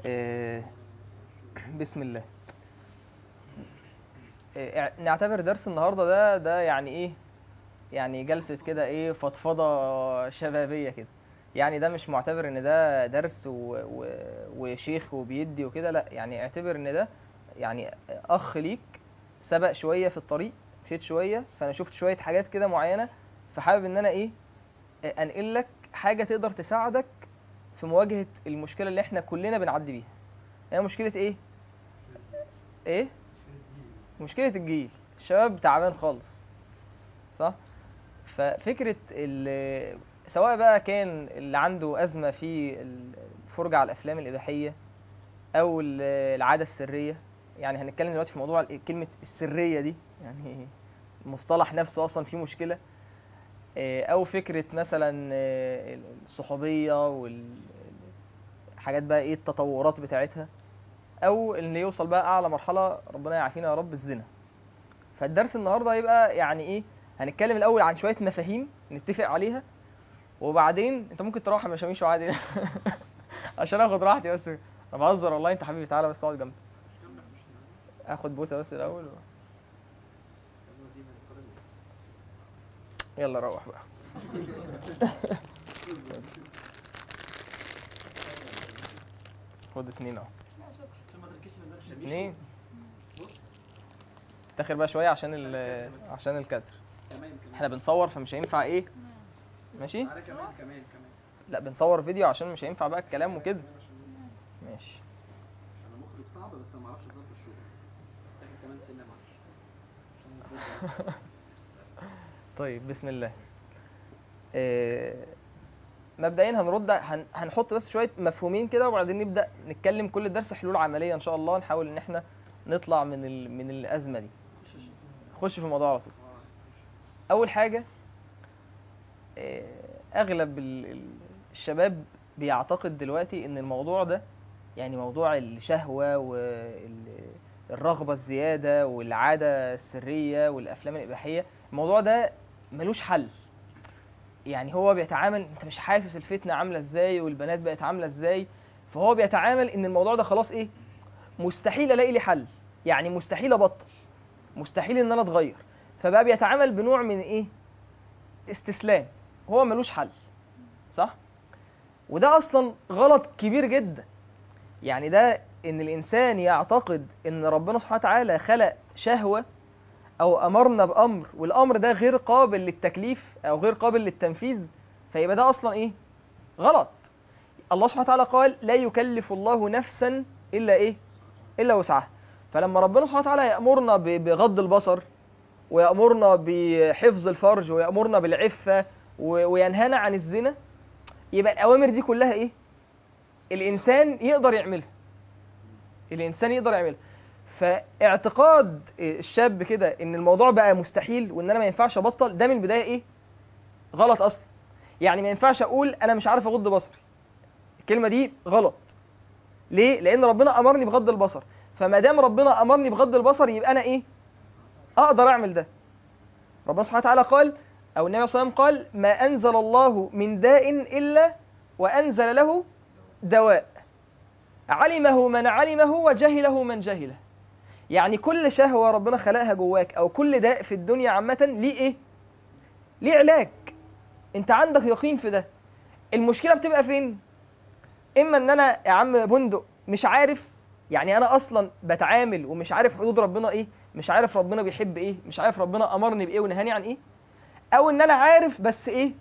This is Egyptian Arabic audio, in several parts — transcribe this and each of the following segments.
آه، بسم الله آه، نعتبر درس النهارده ده ده يعني ايه يعني جلسة كده ايه فضفضة شبابية كده يعني ده مش معتبر ان ده درس و... و... وشيخ وبيدي وكده لا يعني اعتبر ان ده يعني اخ ليك سبق شوية في الطريق مشيت شوية فانا شفت شوية حاجات كده معينة فحابب ان انا ايه انقل لك حاجة تقدر تساعدك في مواجهة المشكلة اللي احنا كلنا بنعدي بيها هي مشكلة ايه ايه مشكلة الجيل الشباب تعبان خالص صح ففكرة ال- سواء بقى كان اللي عنده أزمة في الفرجة على الأفلام الإباحية أو ال- العادة السرية يعني هنتكلم دلوقتي في موضوع ال- كلمة السرية دي يعني المصطلح نفسه أصلا فيه مشكلة آه، أو فكرة مثلا آه، الصحوبية والحاجات بقى إيه التطورات بتاعتها أو اللي يوصل بقى أعلى مرحلة ربنا يعافينا يا رب الزنا فالدرس النهارده هيبقى يعني ايه هنتكلم الاول عن شويه مفاهيم نتفق عليها وبعدين انت ممكن تروح يا شميشو عادي عشان اخد راحتي بس انا بهزر والله انت حبيبي تعالى بس اقعد جنبي اخد بوسه بس الاول و... يلا روح بقى خد اتنين اهو اتنين تاخر بقى شويه عشان ال عشان الكادر احنا بنصور فمش هينفع ايه ماشي تعالى كمان كمان كمان لا بنصور فيديو عشان مش هينفع بقى الكلام وكده ماشي انا مخرج صعب بس ما اعرفش اظبط الشغل لكن كمان سنه معلش عشان طيب بسم الله آه، مبدئيا هنرد هن... هنحط بس شويه مفهومين كده وبعدين نبدا نتكلم كل درس حلول عمليه ان شاء الله نحاول ان احنا نطلع من ال... من الازمه دي نخش في الموضوع على طول اول حاجه آه، اغلب ال- ال- الشباب بيعتقد دلوقتي ان الموضوع ده يعني موضوع الشهوه والرغبه الزياده والعاده السريه والافلام الاباحيه الموضوع ده ملوش حل يعني هو بيتعامل انت مش حاسس الفتنه عامله ازاي والبنات بقت عامله ازاي فهو بيتعامل ان الموضوع ده خلاص ايه مستحيل الاقي لي حل يعني مستحيل ابطل مستحيل ان انا اتغير فبقى بيتعامل بنوع من ايه استسلام هو ملوش حل صح وده اصلا غلط كبير جدا يعني ده ان الانسان يعتقد ان ربنا سبحانه وتعالى خلق شهوه او امرنا بامر والامر ده غير قابل للتكليف او غير قابل للتنفيذ فيبقى ده اصلا ايه غلط الله سبحانه وتعالى قال لا يكلف الله نفسا الا ايه الا وسعها فلما ربنا سبحانه وتعالى يامرنا ب- بغض البصر ويامرنا بحفظ الفرج ويامرنا بالعفه و- وينهانا عن الزنا يبقى الاوامر دي كلها ايه الانسان يقدر يعملها الانسان يقدر يعملها فاعتقاد الشاب كده ان الموضوع بقى مستحيل وان انا ما ينفعش ابطل ده من البدايه ايه غلط اصلا يعني ما ينفعش اقول انا مش عارف اغض بصري الكلمه دي غلط ليه لان ربنا امرني بغض البصر فما دام ربنا امرني بغض البصر يبقى انا ايه اقدر اعمل ده ربنا سبحانه وتعالى قال او النبي صلى الله عليه وسلم قال ما انزل الله من داء الا وانزل له دواء علمه من علمه وجهله من جهله يعني كل شهوة ربنا خلقها جواك أو كل داء في الدنيا عامة ليه إيه؟ ليه علاج أنت عندك يقين في ده المشكلة بتبقى فين؟ إما إن أنا يا عم بندق مش عارف يعني أنا أصلا بتعامل ومش عارف حدود ربنا إيه مش عارف ربنا بيحب إيه مش عارف ربنا أمرني بإيه ونهاني عن إيه أو إن أنا عارف بس إيه؟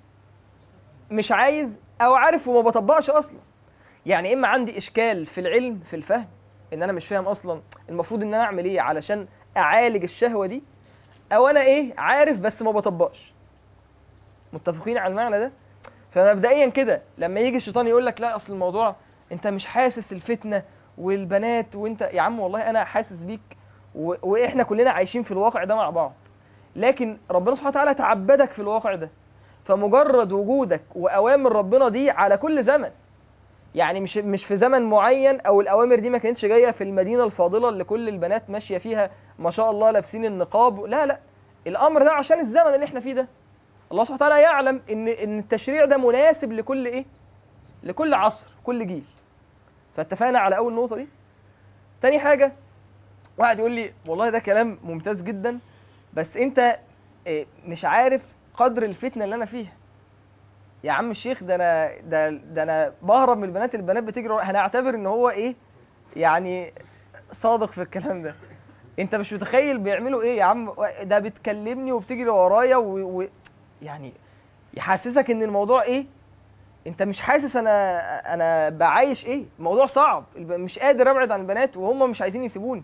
مش عايز أو عارف وما بطبقش أصلا يعني إما عندي إشكال في العلم في الفهم ان انا مش فاهم اصلا المفروض ان انا اعمل ايه علشان اعالج الشهوه دي او انا ايه عارف بس ما بطبقش متفقين على المعنى ده فمبدئيا كده لما يجي الشيطان يقول لك لا اصل الموضوع انت مش حاسس الفتنه والبنات وانت يا عم والله انا حاسس بيك و... واحنا كلنا عايشين في الواقع ده مع بعض لكن ربنا سبحانه وتعالى تعبدك في الواقع ده فمجرد وجودك واوامر ربنا دي على كل زمن يعني مش مش في زمن معين او الاوامر دي ما كانتش جايه في المدينه الفاضله اللي كل البنات ماشيه فيها ما شاء الله لابسين النقاب لا لا الامر ده عشان الزمن اللي احنا فيه ده الله سبحانه وتعالى يعلم ان ان التشريع ده مناسب لكل ايه لكل عصر كل جيل فاتفقنا على اول نقطه دي تاني حاجه واحد يقول لي والله ده كلام ممتاز جدا بس انت إيه، مش عارف قدر الفتنه اللي انا فيها يا عم الشيخ ده انا ده ده انا بهرب من البنات البنات بتجري ورا- هنعتبر ان هو ايه يعني صادق في الكلام ده انت مش متخيل بيعملوا ايه يا عم ده بتكلمني وبتجري ورايا و... و... يعني يحسسك ان الموضوع ايه انت مش حاسس انا انا بعايش ايه الموضوع صعب الب- مش قادر ابعد عن البنات وهم مش عايزين يسيبوني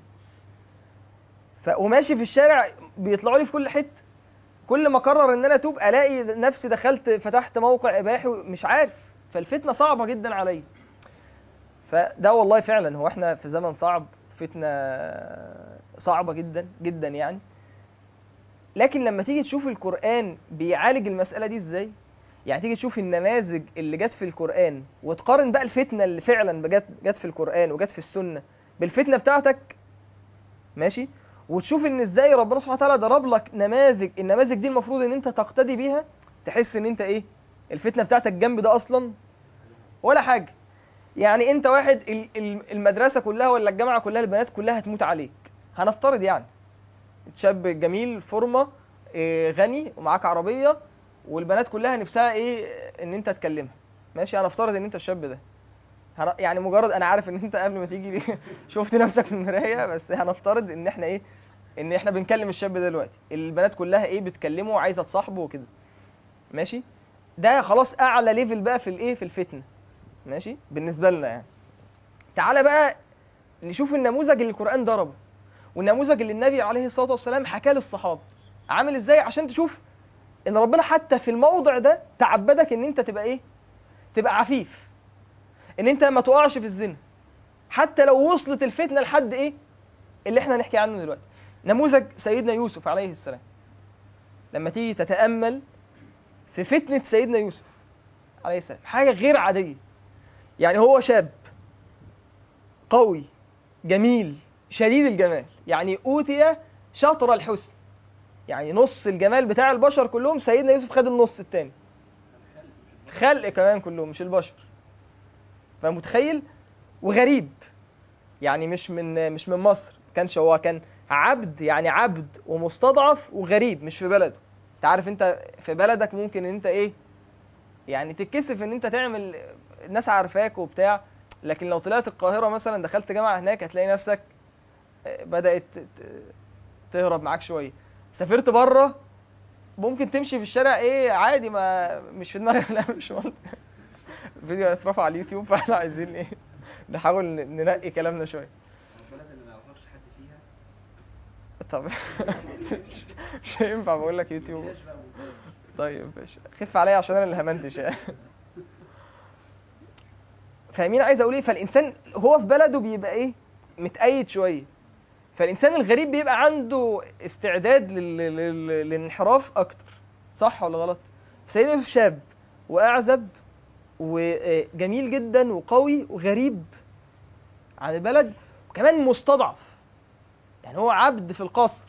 ف... وماشي في الشارع بيطلعوا لي في كل حته كل ما اقرر ان انا اتوب الاقي نفسي دخلت فتحت موقع اباحي مش عارف فالفتنه صعبه جدا عليا فده والله فعلا هو احنا في زمن صعب فتنه صعبه جدا جدا يعني لكن لما تيجي تشوف القرآن بيعالج المسألة دي ازاي يعني تيجي تشوف النماذج اللي جت في القرآن وتقارن بقى الفتنة اللي فعلا جت جت في القرآن وجت في السنة بالفتنة بتاعتك ماشي وتشوف ان ازاي ربنا سبحانه وتعالى ضرب لك نماذج النماذج دي المفروض ان انت تقتدي بيها تحس ان انت ايه الفتنة بتاعتك جنب ده اصلا ولا حاجة يعني انت واحد ال- ال- المدرسة كلها ولا الجامعة كلها البنات كلها هتموت عليك هنفترض يعني شاب جميل فورمه إيه، غني ومعاك عربيه والبنات كلها نفسها ايه ان انت تكلمها ماشي هنفترض ان انت الشاب ده هن- يعني مجرد انا عارف ان انت قبل ما تيجي لي شفت نفسك في المرايه بس هنفترض ان احنا ايه ان احنا بنكلم الشاب ده دلوقتي البنات كلها ايه بتكلمه وعايزه تصاحبه وكده ماشي ده خلاص اعلى ليفل بقى في الايه في الفتنه ماشي بالنسبه لنا يعني تعالى بقى نشوف النموذج اللي القران ضربه والنموذج اللي النبي عليه الصلاه والسلام حكاه للصحابه عامل ازاي عشان تشوف ان ربنا حتى في الموضع ده تعبدك ان انت تبقى ايه تبقى عفيف ان انت ما تقعش في الزنا حتى لو وصلت الفتنه لحد ايه اللي احنا هنحكي عنه دلوقتي نموذج سيدنا يوسف عليه السلام لما تيجي تتامل في فتنه سيدنا يوسف عليه السلام حاجه غير عاديه يعني هو شاب قوي جميل شديد الجمال يعني اوتي شطر الحسن يعني نص الجمال بتاع البشر كلهم سيدنا يوسف خد النص التاني خلق كمان كلهم مش البشر فمتخيل وغريب يعني مش من مش من مصر كانش هو كان عبد يعني عبد ومستضعف وغريب مش في بلده انت عارف انت في بلدك ممكن ان انت ايه يعني تتكسف ان انت تعمل الناس عارفاك وبتاع لكن لو طلعت القاهرة مثلا دخلت جامعة هناك هتلاقي نفسك بدأت ت- تهرب معاك شوية سافرت بره ممكن تمشي في الشارع ايه عادي ما مش في دماغك لا مش منطق فيديو هيترفع على اليوتيوب فاحنا عايزين ايه نحاول ن- ننقي كلامنا شويه البلد اللي ما يعرفكش حد فيها طب مش هينفع بقول لك يوتيوب بلاش بقى ممتاز. طيب ماشي خف عليا عشان انا اللي همنتش يعني فاهمين عايز اقول ايه فالانسان هو في بلده بيبقى ايه متأيد شويه فالانسان الغريب بيبقى عنده استعداد لل... لل... للانحراف اكتر صح ولا غلط سيدنا يوسف شاب واعزب وجميل جدا وقوي وغريب عن البلد وكمان مستضعف يعني هو عبد في القصر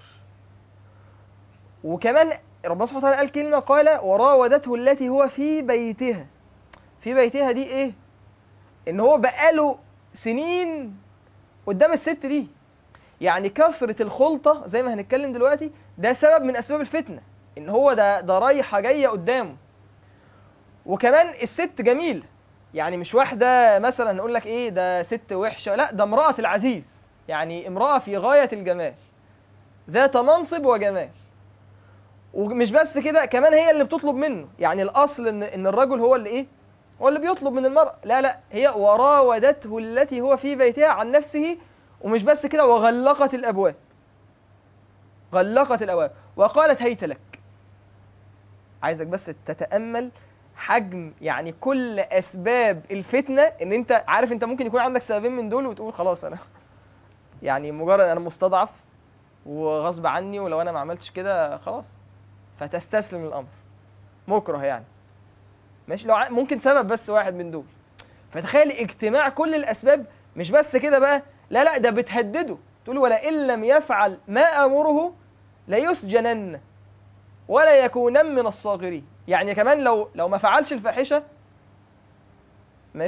وكمان ربنا سبحانه وتعالى قال كلمة قال وراودته التي هو في بيتها في بيتها دي ايه ان هو بقاله سنين قدام الست دي يعني كثرة الخلطة زي ما هنتكلم دلوقتي ده سبب من اسباب الفتنة ان هو ده ده رايحة جاية قدامه وكمان الست جميلة يعني مش واحدة مثلا نقول لك ايه ده ست وحشة لا ده امرأة العزيز يعني امرأة في غاية الجمال ذات منصب وجمال ومش بس كده كمان هي اللي بتطلب منه يعني الاصل ان ان الرجل هو اللي ايه هو اللي بيطلب من المرأة لا لا هي وراودته التي هو في بيتها عن نفسه ومش بس كده وغلقت الابواب غلقت الابواب وقالت هيت لك عايزك بس تتامل حجم يعني كل اسباب الفتنه ان انت عارف انت ممكن يكون عندك سببين من دول وتقول خلاص انا يعني مجرد انا مستضعف وغصب عني ولو انا ما عملتش كده خلاص فتستسلم للامر مكره يعني ماشي لو ع- ممكن سبب بس واحد من دول فتخيل اجتماع كل الاسباب مش بس كده بقى لا لا ده بتهدده تقول ولئن لم يفعل ما امره ليسجنن ولا يكونن من الصاغرين يعني كمان لو لو ما فعلش الفاحشه ماشي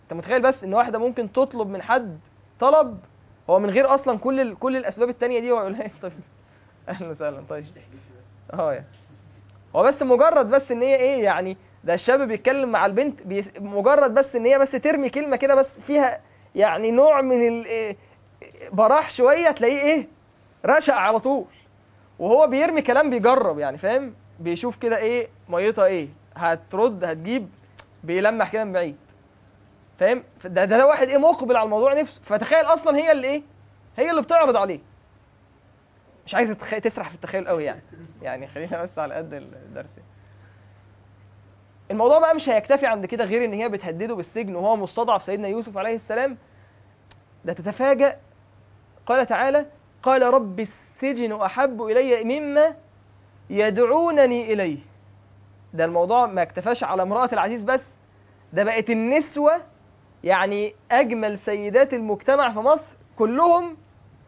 انت متخيل بس ان واحده ممكن تطلب من حد طلب هو من غير اصلا كل ال... كل الاسباب التانية دي هو يقول لها طيب اهلا وسهلا طيب اه يعني هو بس مجرد بس ان هي ايه يعني ده الشاب بيتكلم مع البنت بي... مجرد بس ان هي بس ترمي كلمه كده بس فيها يعني نوع من ال... إيه، براح شويه تلاقيه ايه رشق على طول وهو بيرمي كلام بيجرب يعني فاهم بيشوف كده ايه ميتها ايه هترد هتجيب بيلمح كده من بعيد فاهم ده, ده ده واحد ايه مقبل على الموضوع نفسه فتخيل اصلا هي اللي ايه هي اللي بتعرض عليه مش عايز تتخ... تسرح في التخيل قوي يعني يعني خلينا بس على قد الدرس يعني. الموضوع بقى مش هيكتفي عند كده غير ان هي بتهدده بالسجن وهو مستضعف سيدنا يوسف عليه السلام ده تتفاجأ قال تعالى قال رب السجن احب الي مما يدعونني اليه ده الموضوع ما اكتفاش على امرأة العزيز بس ده بقت النسوة يعني أجمل سيدات المجتمع في مصر كلهم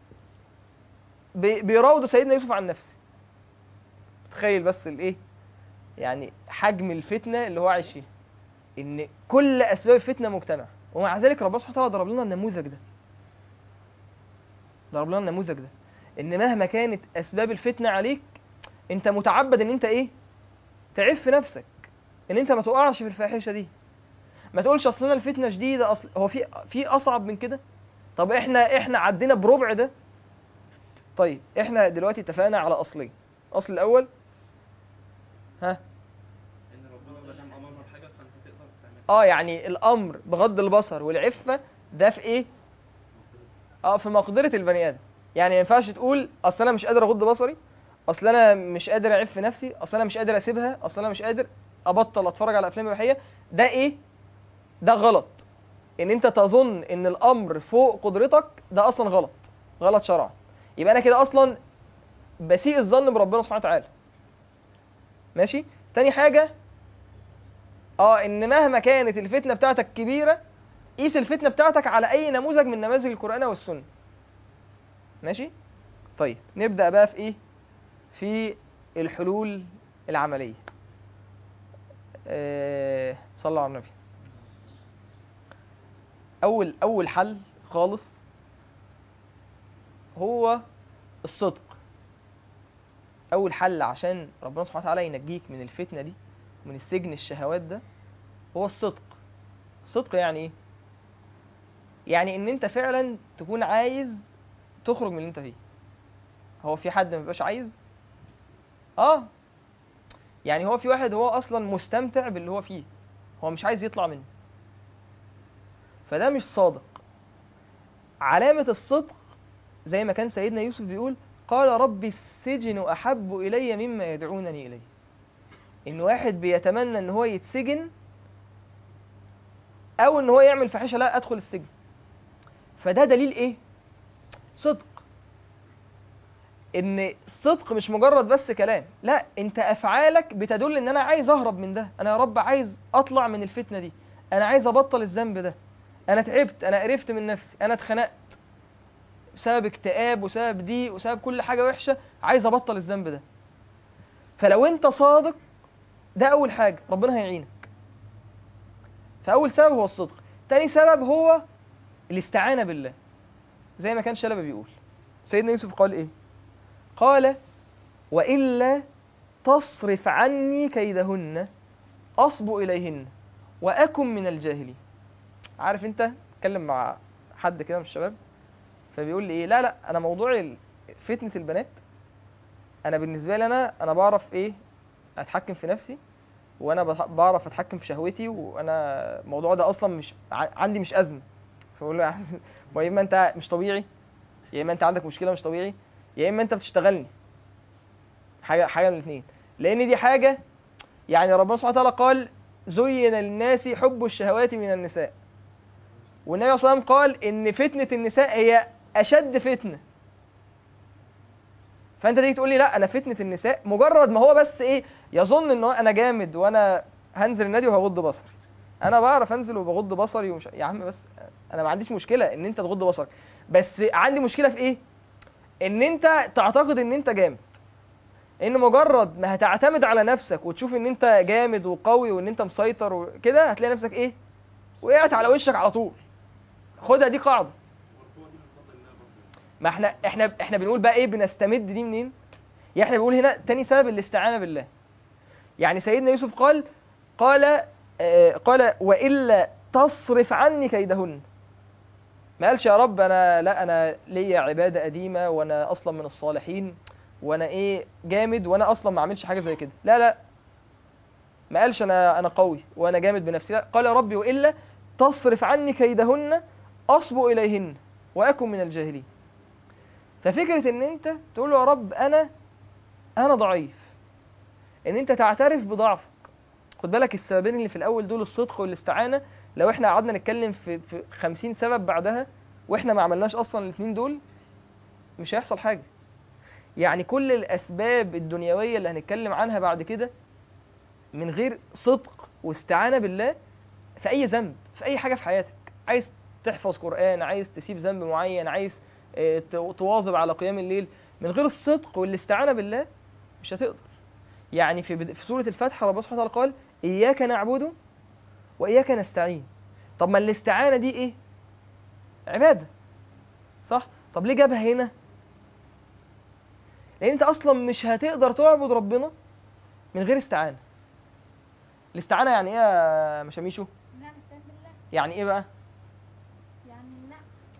بي- بيراودوا سيدنا يوسف عن نفسه تخيل بس الايه يعني حجم الفتنة اللي هو عايش فيها ان كل اسباب الفتنة مجتمع ومع ذلك ربنا سبحانه وتعالى ضرب لنا النموذج ده ضرب لنا النموذج ده ان مهما كانت اسباب الفتنة عليك انت متعبد ان انت ايه تعف نفسك ان انت ما تقعش في الفاحشه دي ما تقولش اصل انا الفتنه شديده اصل هو في في اصعب من كده طب احنا احنا عدينا بربع ده طيب احنا دلوقتي اتفقنا على اصلين الاصل الاول ها ان ربنا ما دام امرنا بحاجه فانت تقدر تعملها اه يعني الامر بغض البصر والعفه ده في ايه اه في مقدره البني ادم يعني ما ينفعش تقول اصل انا مش قادر اغض بصري اصل انا مش قادر اعف نفسي اصل انا مش قادر اسيبها اصل انا مش قادر ابطل اتفرج على افلام اباحيه ده ايه ده غلط ان انت تظن ان الامر فوق قدرتك ده اصلا غلط غلط شرعا يبقى انا كده اصلا بسيء الظن بربنا سبحانه وتعالى ماشي تاني حاجه اه ان مهما كانت الفتنه بتاعتك كبيره قيس الفتنه بتاعتك على اي نموذج من نماذج القران والسنه ماشي طيب نبدا بقى في ايه في الحلول العمليه آه صلوا على النبي اول اول حل خالص هو الصدق اول حل عشان ربنا سبحانه وتعالى ينجيك من الفتنه دي من السجن الشهوات ده هو الصدق الصدق يعني ايه يعني ان انت فعلا تكون عايز تخرج من اللي انت فيه هو في حد ما بيبقاش عايز اه يعني هو في واحد هو اصلا مستمتع باللي هو فيه هو مش عايز يطلع منه فده مش صادق علامة الصدق زي ما كان سيدنا يوسف بيقول قال رب السجن أحب إلي مما يدعونني إليه إن واحد بيتمنى إن هو يتسجن أو إن هو يعمل فاحشة لا أدخل السجن فده دليل إيه؟ صدق إن الصدق مش مجرد بس كلام لا أنت أفعالك بتدل إن أنا عايز أهرب من ده أنا يا رب عايز أطلع من الفتنة دي أنا عايز أبطل الذنب ده أنا تعبت أنا قرفت من نفسي أنا اتخنقت بسبب اكتئاب وسبب ضيق وسبب كل حاجة وحشة عايز أبطل الذنب ده فلو أنت صادق ده أول حاجة ربنا هيعينك فأول سبب هو الصدق تاني سبب هو الاستعانة بالله زي ما كان شلبة بيقول سيدنا يوسف قال إيه قال وإلا تصرف عني كيدهن أصب إليهن وأكن من الجاهلين عارف أنت اتكلم مع حد كده من الشباب فبيقول لي ايه لا لا انا موضوع ال- فتنه البنات انا بالنسبه لي انا انا بعرف ايه اتحكم في نفسي وانا بح- بعرف اتحكم في شهوتي وانا الموضوع ده اصلا مش ع- عندي مش ازمه فبقول له يعني يا اما انت مش طبيعي يا اما انت عندك مشكله مش طبيعي يا اما انت بتشتغلني حاجه حاجه من الاثنين لان دي حاجه يعني ربنا سبحانه وتعالى قال زين للناس حب الشهوات من النساء والنبي صلى الله عليه وسلم قال ان فتنه النساء هي اشد فتنه فانت تيجي تقول لي لا انا فتنه النساء مجرد ما هو بس ايه يظن ان هو انا جامد وانا هنزل النادي وهغض بصري انا بعرف انزل وبغض بصري ومش يا عم بس انا ما عنديش مشكله ان انت تغض بصرك بس عندي مشكله في ايه ان انت تعتقد ان انت جامد ان مجرد ما هتعتمد على نفسك وتشوف ان انت جامد وقوي وان انت مسيطر وكده هتلاقي نفسك ايه وقعت على وشك على طول خدها دي قاعده ما احنا احنا احنا بنقول بقى ايه بنستمد دي منين يعني احنا بنقول هنا تاني سبب الاستعانه بالله يعني سيدنا يوسف قال قال آه، قال والا تصرف عني كيدهن ما قالش يا رب انا لا انا ليا عباده قديمه وانا اصلا من الصالحين وانا ايه جامد وانا اصلا ما عملش حاجه زي كده لا لا ما قالش انا انا قوي وانا جامد بنفسي لا قال يا ربي والا تصرف عني كيدهن اصبو اليهن واكن من الجاهلين ففكره ان انت تقول له يا رب انا انا ضعيف ان انت تعترف بضعفك خد بالك السببين اللي في الاول دول الصدق والاستعانه لو احنا قعدنا نتكلم في في 50 سبب بعدها واحنا ما عملناش اصلا الاثنين دول مش هيحصل حاجه يعني كل الاسباب الدنيويه اللي هنتكلم عنها بعد كده من غير صدق واستعانه بالله في اي ذنب في اي حاجه في حياتك عايز تحفظ قران عايز تسيب ذنب معين عايز آه، ت- تواظب على قيام الليل من غير الصدق والاستعانه بالله مش هتقدر يعني في بد- في سوره الفتح ربنا سبحانه وتعالى قال اياك نعبد واياك نستعين طب ما الاستعانه دي ايه عباده صح طب ليه جابها هنا لان انت اصلا مش هتقدر تعبد ربنا من غير استعانه الاستعانه يعني ايه يا مشاميشو لا نستعين بالله يعني ايه بقى يعني لا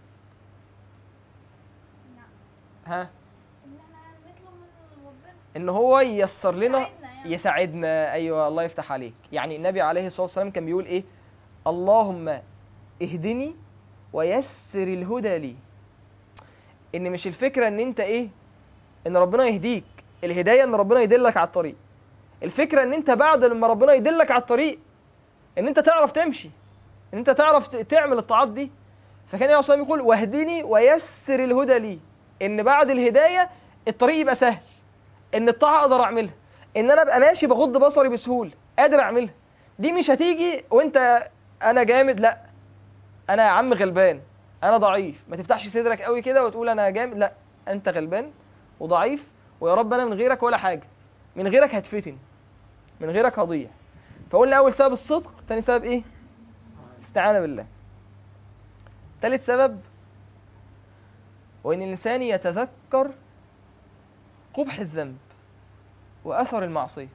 لا ها ان احنا نطلب من ربنا ان هو ييسر لنا يساعدنا يعني. يساعدنا ايوه الله يفتح عليك يعني النبي عليه الصلاه والسلام كان بيقول ايه اللهم اهدني ويسر الهدى لي ان مش الفكره ان انت ايه ان ربنا يهديك الهدايه ان ربنا يدلك على الطريق الفكره ان انت بعد لما ربنا يدلك على الطريق ان انت تعرف تمشي ان انت تعرف ت- تعمل الطاعات دي فكان النبي صلى الله عليه وسلم يقول واهدني ويسر الهدى لي ان بعد الهدايه الطريق يبقى سهل ان الطاعه اقدر اعملها ان انا ابقى ماشي بغض بصري بسهوله قادر اعملها دي مش هتيجي وانت انا جامد لا انا يا عم غلبان انا ضعيف ما تفتحش صدرك قوي كده وتقول انا جامد لا انت غلبان وضعيف ويا رب انا من غيرك ولا حاجه من غيرك هتفتن من غيرك هضيع فقلنا اول سبب الصدق تاني سبب ايه استعانه بالله تالت سبب وان الانسان يتذكر قبح الذنب واثر المعصيه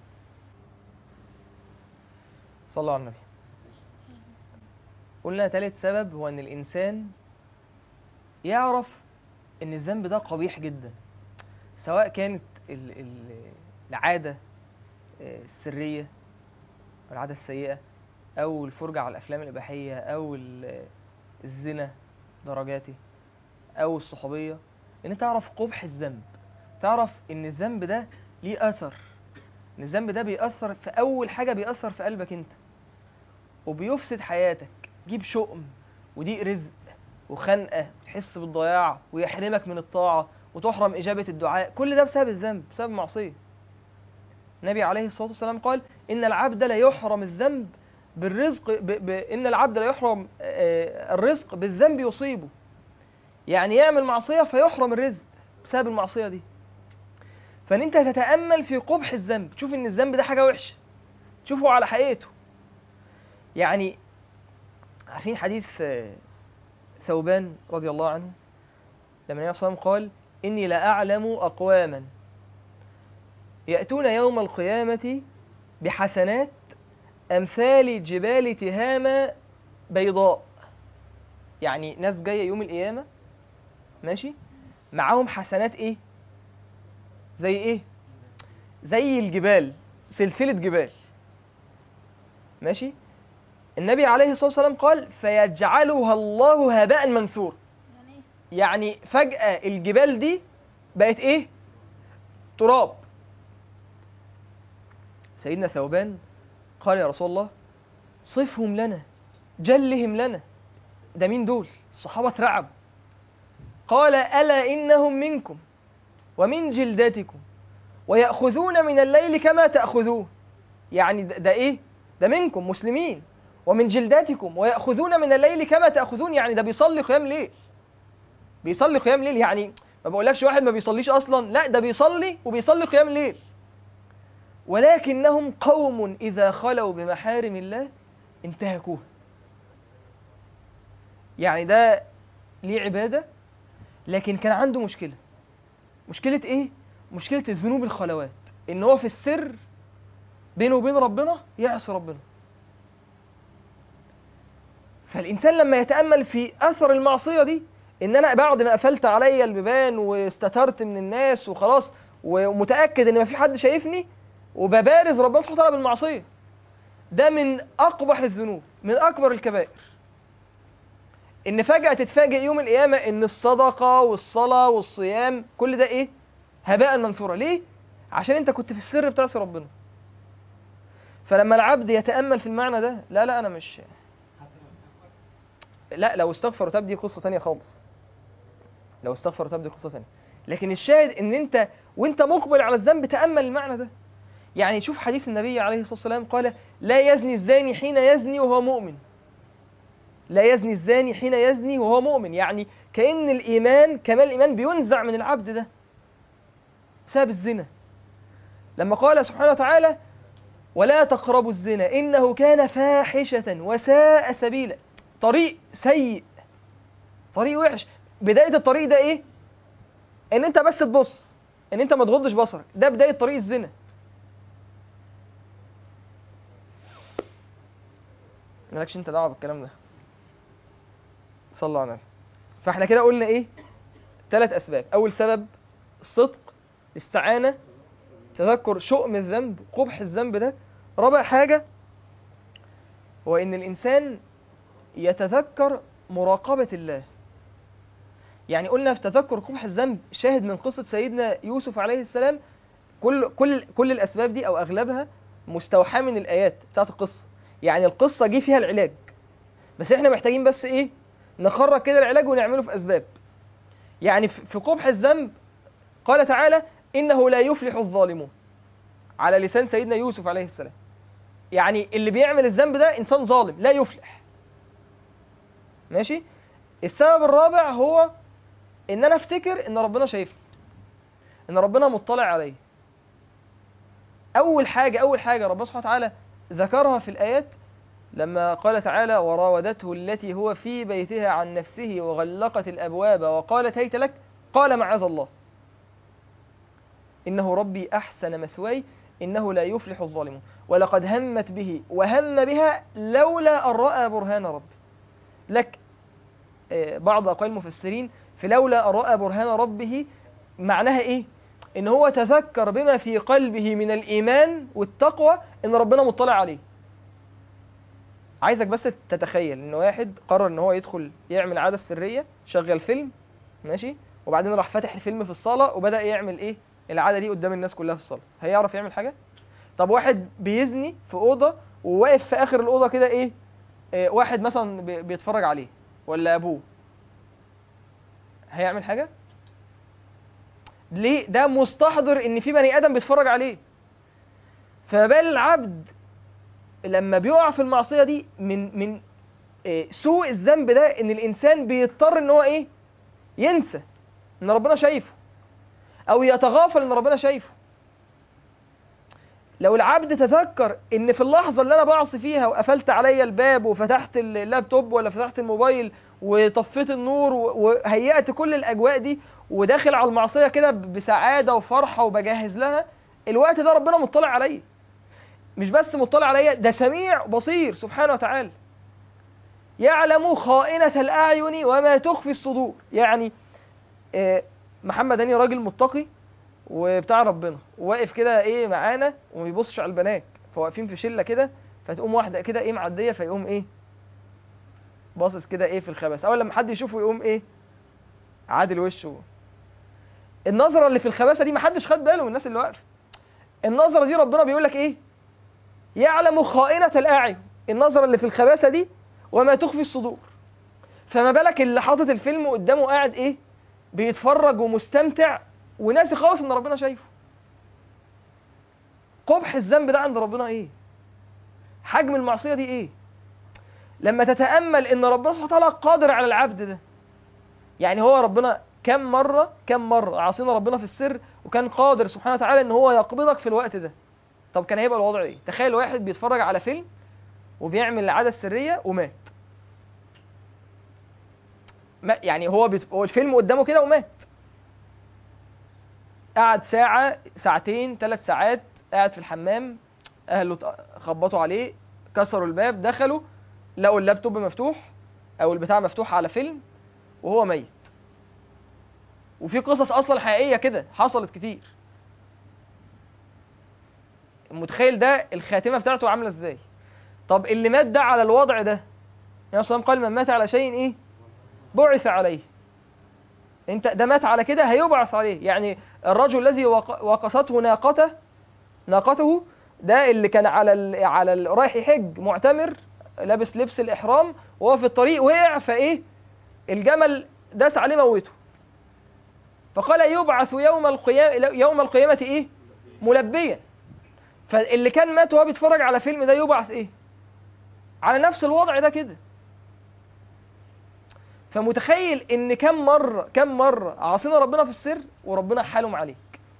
صلى الله على النبي قلنا تالت سبب هو ان الانسان يعرف ان الذنب ده قبيح جدا سواء كانت ال- ال- العاده آه، السريه أو العاده السيئه او الفرجه على الافلام الاباحيه او ال- الزنا درجاته او الصحوبيه ان تعرف قبح الذنب تعرف ان الذنب ده ليه اثر ان الذنب ده بيأثر في اول حاجه بيأثر في قلبك انت وبيفسد حياتك يجيب شؤم وضيق رزق وخنقه وتحس بالضياع ويحرمك من الطاعه وتحرم اجابه الدعاء كل ده بسبب الذنب بسبب المعصيه النبي عليه الصلاه والسلام قال ان العبد لا يحرم الذنب بالرزق ب... ب... ان العبد لا يحرم آه، الرزق بالذنب يصيبه يعني يعمل معصيه فيحرم الرزق بسبب المعصيه دي فان انت تتامل في قبح الذنب تشوف ان الذنب ده حاجه وحشه تشوفه على حقيقته يعني عارفين حديث آه، ثوبان رضي الله عنه لما النبي صلى الله عليه وسلم قال إني لأعلم أقواما يأتون يوم القيامة بحسنات أمثال جبال تهامة بيضاء يعني ناس جاية يوم القيامة ماشي معاهم حسنات إيه زي إيه زي الجبال سلسلة جبال ماشي النبي عليه الصلاة والسلام قال فيجعلها الله هباء منثور يعني ايه يعني فجأة الجبال دي بقت ايه تراب سيدنا ثوبان قال يا رسول الله صفهم لنا جلهم لنا ده مين دول الصحابة اترعب قال ألا إنهم منكم ومن جلدتكم ويأخذون من الليل كما تأخذون يعني ده, ده إيه ده منكم مسلمين ومن جلدتكم ويأخذون من الليل كما تأخذون يعني ده بيصلي قيام ليل بيصلي قيام ليل يعني ما بقولكش واحد ما بيصليش اصلا لا ده بيصلي وبيصلي قيام ليل ولكنهم قوم اذا خلوا بمحارم الله انتهكوها يعني ده ليه عبادة لكن كان عنده مشكلة مشكلة ايه؟ مشكلة الذنوب الخلوات ان هو في السر بينه وبين ربنا يعصي ربنا فالإنسان لما يتأمل في أثر المعصية دي إن أنا بعد ما قفلت عليا البيبان واستترت من الناس وخلاص ومتأكد إن مفيش حد شايفني وببارز ربنا سبحانه وتعالى بالمعصية ده من أقبح الذنوب من أكبر الكبائر إن فجأة تتفاجئ يوم القيامة إن الصدقة والصلاة والصيام كل ده إيه؟ هباء منثورا ليه؟ عشان أنت كنت في السر بتعصي ربنا فلما العبد يتأمل في المعنى ده لا لا أنا مش لا لو استغفر وتاب دي قصة تانية خالص لو استغفر وتاب دي قصة تانية لكن الشاهد ان انت وانت مقبل على الذنب تأمل المعنى ده يعني شوف حديث النبي عليه الصلاة والسلام قال لا يزني الزاني حين يزني وهو مؤمن لا يزني الزاني حين يزني وهو مؤمن يعني كأن الإيمان كمال الإيمان بينزع من العبد ده بسبب الزنا لما قال سبحانه وتعالى ولا تقربوا الزنا إنه كان فاحشة وساء سبيلا طريق سيء طريق وحش بداية الطريق ده ايه ان انت بس تبص ان انت ما تغضش بصرك ده بداية طريق الزنا مالكش انت دعوة بالكلام ده صلى على النبي فاحنا كده قلنا ايه ثلاث اسباب اول سبب الصدق الاستعانة تذكر شؤم الذنب قبح الذنب ده رابع حاجة هو ان الانسان يتذكر مراقبة الله يعني قلنا في تذكر قبح الذنب شاهد من قصة سيدنا يوسف عليه السلام كل كل كل الأسباب دي أو أغلبها مستوحاة من الآيات بتاعت القصة يعني القصة جه فيها العلاج بس احنا محتاجين بس ايه نخرج كده العلاج ونعمله في أسباب يعني في في قبح الذنب قال تعالى إنه لا يفلح الظالمون على لسان سيدنا يوسف عليه السلام يعني اللي بيعمل الذنب ده إنسان ظالم لا يفلح ماشي السبب الرابع هو ان انا افتكر ان ربنا شايفني ان ربنا مطلع عليا اول حاجه اول حاجه ربنا سبحانه وتعالى ذكرها في الايات لما قال تعالى وراودته التي هو في بيتها عن نفسه وغلقت الابواب وقالت هيت لك قال معاذ الله انه ربي احسن مثواي انه لا يفلح الظالمون ولقد همت به وهم بها لولا ان راى برهان ربي لك آه، بعض أقوال المفسرين في لولا أن رأى برهان ربه معناها إيه؟ إن هو تذكر بما في قلبه من الإيمان والتقوى إن ربنا مطلع عليه عايزك بس تتخيل إن واحد قرر إن هو يدخل يعمل عادة سرية شغل فيلم ماشي وبعدين راح فاتح الفيلم في الصالة وبدأ يعمل إيه؟ العادة دي قدام الناس كلها في الصالة هيعرف يعمل حاجة؟ طب واحد بيزني في أوضة وواقف في آخر الأوضة كده إيه؟ آه، واحد مثلا بي- بيتفرج عليه ولا ابوه هيعمل حاجه ليه ده مستحضر ان في بني ادم بيتفرج عليه فما بال العبد لما بيقع في المعصيه دي من من آه، سوء الذنب ده ان الانسان بيضطر ان هو ايه ينسى ان ربنا شايفه او يتغافل ان ربنا شايفه لو العبد تذكر ان في اللحظه اللي انا بعصي فيها وقفلت عليا الباب وفتحت اللابتوب ولا فتحت الموبايل وطفيت النور و- وهيأت كل الاجواء دي وداخل على المعصيه كده ب- بسعاده وفرحه وبجهز لها الوقت ده ربنا مطلع عليا مش بس مطلع عليا ده سميع بصير سبحانه وتعالى يعلم خائنة الأعين وما تخفي الصدور يعني آه، محمد هاني راجل متقي وبتاع ربنا واقف كده ايه معانا وما بيبصش على البنات فواقفين في شله كده فتقوم واحده كده ايه معديه فيقوم ايه باصص كده ايه في الخباثه اول لما حد يشوفه يقوم ايه عادل وشه النظره اللي في الخباثه دي ما حدش خد باله من الناس اللي واقفه النظره دي ربنا بيقول لك ايه يعلم خائنه الاعين النظره اللي في الخباثه دي وما تخفي الصدور فما بالك اللي حاطط الفيلم قدامه قاعد ايه بيتفرج ومستمتع وناسي خالص ان ربنا شايفه قبح الذنب ده عند ربنا ايه حجم المعصيه دي ايه لما تتامل ان ربنا سبحانه وتعالى قادر على العبد ده يعني هو ربنا كم مره كم مره عاصينا ربنا في السر وكان قادر سبحانه وتعالى ان هو يقبضك في الوقت ده طب كان هيبقى الوضع ايه تخيل واحد بيتفرج على فيلم وبيعمل العاده السريه ومات ما يعني هو بت... هو الفيلم قدامه كده ومات قعد ساعة ساعتين ثلاث ساعات قاعد في الحمام أهله ت- خبطوا عليه كسروا الباب دخلوا لقوا اللابتوب مفتوح أو البتاع مفتوح على فيلم وهو ميت وفي قصص أصلا حقيقية كده حصلت كتير متخيل ده الخاتمة بتاعته عاملة ازاي طب اللي مات ده على الوضع ده النبي صلى الله عليه وسلم قال من مات على شيء ايه بعث عليه انت ده مات على كده هيبعث عليه يعني الرجل الذي وق- وقصته ناقته ناقته ده اللي كان على ال... على ال... رايح يحج معتمر لابس لبس الاحرام وهو في الطريق وقع فايه الجمل داس عليه موته فقال يبعث يوم القيامة يوم القيامة ايه ملبيا فاللي كان مات وهو بيتفرج على فيلم ده يبعث ايه على نفس الوضع ده كده فمتخيل ان كم مرة كم مرة عاصينا ربنا في السر وربنا حالم عليك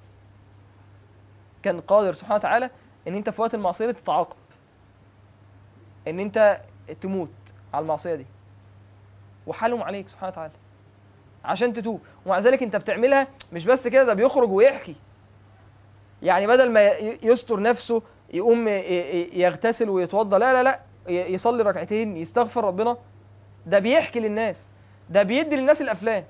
كان قادر سبحانه وتعالى ان انت في وقت المعصية دي تتعاقب ان انت تموت على المعصية دي وحالم عليك سبحانه وتعالى عشان تتوب ومع ذلك انت بتعملها مش بس كده ده بيخرج ويحكي يعني بدل ما ي- يستر نفسه يقوم ي- ي- يغتسل ويتوضى لا لا لا ي- يصلي ركعتين يستغفر ربنا ده بيحكي للناس ده بيدي للناس الافلام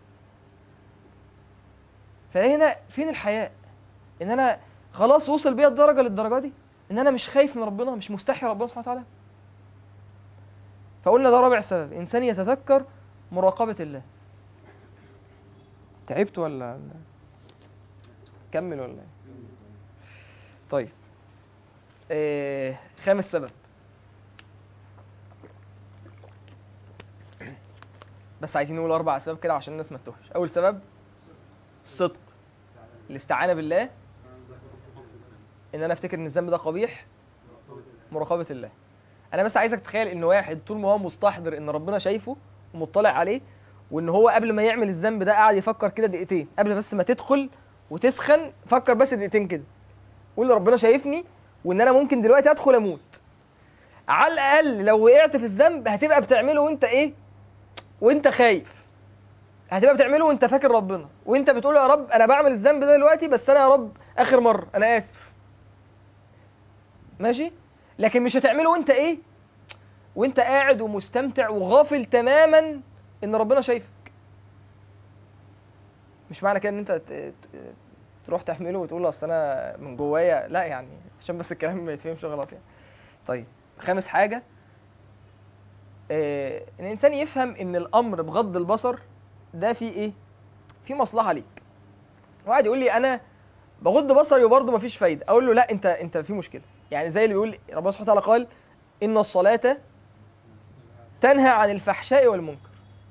فهنا فين الحياء ان انا خلاص وصل بيا الدرجه للدرجه دي ان انا مش خايف من ربنا مش مستحي ربنا سبحانه وتعالى فقلنا ده رابع سبب انسان يتذكر مراقبه الله تعبت ولا كمل ولا ايه طيب آه خامس سبب بس عايزين نقول اربع اسباب كده عشان الناس ما تتوهش اول سبب الصدق الاستعانه بالله ان انا افتكر ان الذنب ده قبيح مراقبه الله انا بس عايزك تتخيل ان واحد طول ما هو مستحضر ان ربنا شايفه ومطلع عليه وان هو قبل ما يعمل الذنب ده قاعد يفكر كده دقيقتين قبل بس ما تدخل وتسخن فكر بس دقيقتين كده قول ربنا شايفني وان انا ممكن دلوقتي ادخل اموت على الاقل لو وقعت في الذنب هتبقى بتعمله وانت ايه وانت خايف هتبقى بتعمله وانت فاكر ربنا وانت بتقول يا رب انا بعمل الذنب ده دلوقتي بس انا يا رب اخر مره انا اسف ماشي لكن مش هتعمله وانت ايه وانت قاعد ومستمتع وغافل تماما ان ربنا شايفك مش معنى كده ان انت ت- ت- تروح تحمله وتقول اصل انا من جوايا لا يعني عشان بس الكلام ما يتفهمش غلط يعني طيب خامس حاجه آه، ان الانسان يفهم ان الامر بغض البصر ده فيه ايه في مصلحه ليك واحد يقول لي انا بغض بصري وبرضه مفيش فايده اقول له لا انت انت في مشكله يعني زي اللي بيقول ربنا سبحانه وتعالى قال ان الصلاه تنهى عن الفحشاء والمنكر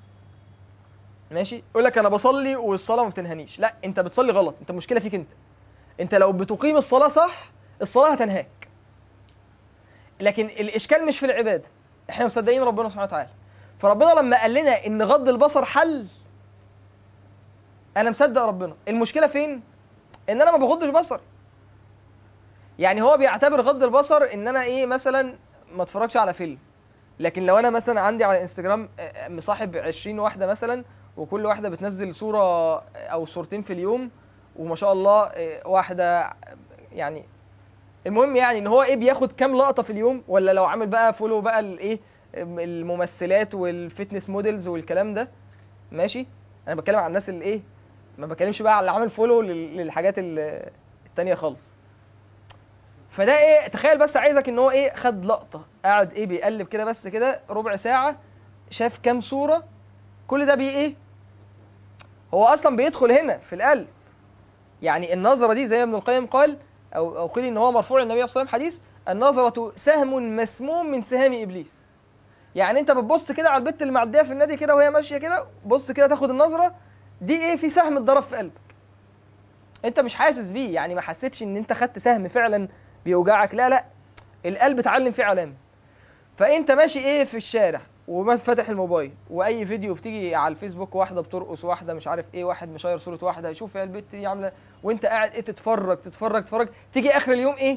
ماشي يقول لك انا بصلي والصلاه ما بتنهنيش لا انت بتصلي غلط انت المشكله فيك انت انت لو بتقيم الصلاه صح الصلاه هتنهاك لكن الاشكال مش في العباده احنا مصدقين ربنا سبحانه وتعالى فربنا لما قال لنا ان غض البصر حل انا مصدق ربنا المشكله فين ان انا ما بغضش بصري يعني هو بيعتبر غض البصر ان انا ايه مثلا ما اتفرجش على فيلم لكن لو انا مثلا عندي على انستجرام آه، مصاحب 20 واحده مثلا وكل واحده بتنزل صوره او صورتين في اليوم وما شاء الله آه، واحده يعني المهم يعني ان هو ايه بياخد كام لقطه في اليوم ولا لو عامل بقى فولو بقى الايه الممثلات والفتنس موديلز والكلام ده ماشي انا بتكلم عن الناس اللي ايه ما بتكلمش بقى على اللي عامل فولو لل- للحاجات ال- التانية خالص فده ايه تخيل بس عايزك ان هو ايه خد لقطه قاعد ايه بيقلب كده بس كده ربع ساعه شاف كام صوره كل ده بي ايه هو اصلا بيدخل هنا في القلب يعني النظره دي زي ما ابن القيم قال او او قيل ان هو مرفوع النبي صلى الله عليه وسلم حديث النظره سهم مسموم من سهام ابليس يعني انت بتبص كده على البت اللي معديه في النادي كده وهي ماشيه كده بص كده تاخد النظره دي ايه في سهم اتضرب في قلبك انت مش حاسس بيه يعني ما حسيتش ان انت خدت سهم فعلا بيوجعك لا لا القلب اتعلم فيه علامه فانت ماشي ايه في الشارع وفاتح الموبايل واي فيديو بتيجي على الفيسبوك واحده بترقص واحده مش عارف ايه واحد مشاير صوره واحده شوف يا البت دي عامله وانت قاعد ايه تتفرج تتفرج تتفرج تيجي اخر اليوم ايه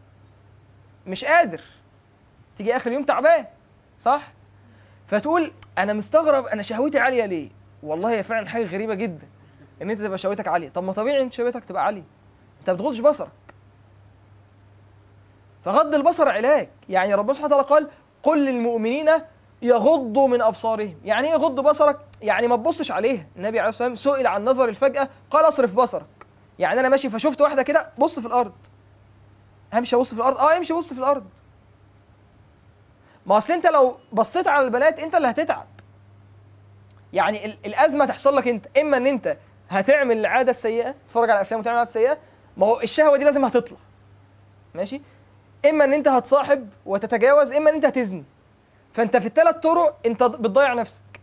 مش قادر تيجي اخر اليوم تعبان صح فتقول انا مستغرب انا شهوتي عاليه ليه والله هي فعلا حاجه غريبه جدا ان انت تبقى شهوتك عاليه طب ما طبيعي انت شهوتك تبقى عاليه انت ما بتغضش بصرك فغض البصر علاج يعني ربنا سبحانه وتعالى قال قل للمؤمنين يغضوا من ابصارهم يعني ايه يغض بصرك يعني ما تبصش عليها النبي عليه الصلاه والسلام سئل عن نظر الفجاه قال اصرف بصرك يعني انا ماشي فشفت واحده كده بص في الارض همشي ابص في الارض اه امشي بص في الارض ما اصل انت لو بصيت على البنات انت اللي هتتعب يعني ال- الازمه تحصل لك انت اما ان انت هتعمل العاده السيئه تتفرج على افلام وتعمل العاده السيئه ما هو الشهوه دي لازم هتطلع ماشي اما ان انت هتصاحب وتتجاوز اما ان انت هتزني فانت في الثلاث طرق انت بتضيع نفسك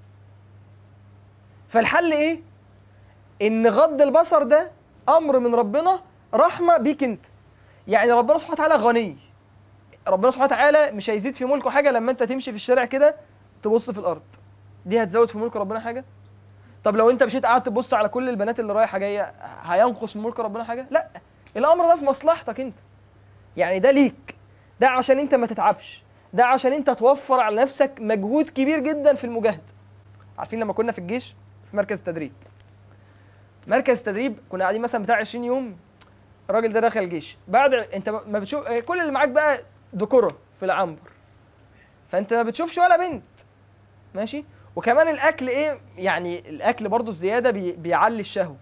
فالحل ايه ان غض البصر ده امر من ربنا رحمه بيك انت يعني ربنا سبحانه وتعالى غني ربنا سبحانه وتعالى مش هيزيد في ملكه حاجه لما انت تمشي في الشارع كده تبص في الارض دي هتزود في ملك ربنا حاجه طب لو انت مشيت قعدت تبص على كل البنات اللي رايحه جايه هينقص من ملك ربنا حاجه لا الامر ده في مصلحتك انت يعني ده ليك ده عشان انت ما تتعبش ده عشان انت توفر على نفسك مجهود كبير جدا في المجاهده عارفين لما كنا في الجيش في مركز تدريب مركز تدريب كنا قاعدين مثلا بتاع 20 يوم الراجل ده دخل الجيش بعد انت ما بتشوف كل اللي معاك بقى ذكوره في العنبر فانت ما بتشوفش ولا بنت ماشي وكمان الاكل ايه يعني الاكل برضو الزياده بي بيعلي الشهوه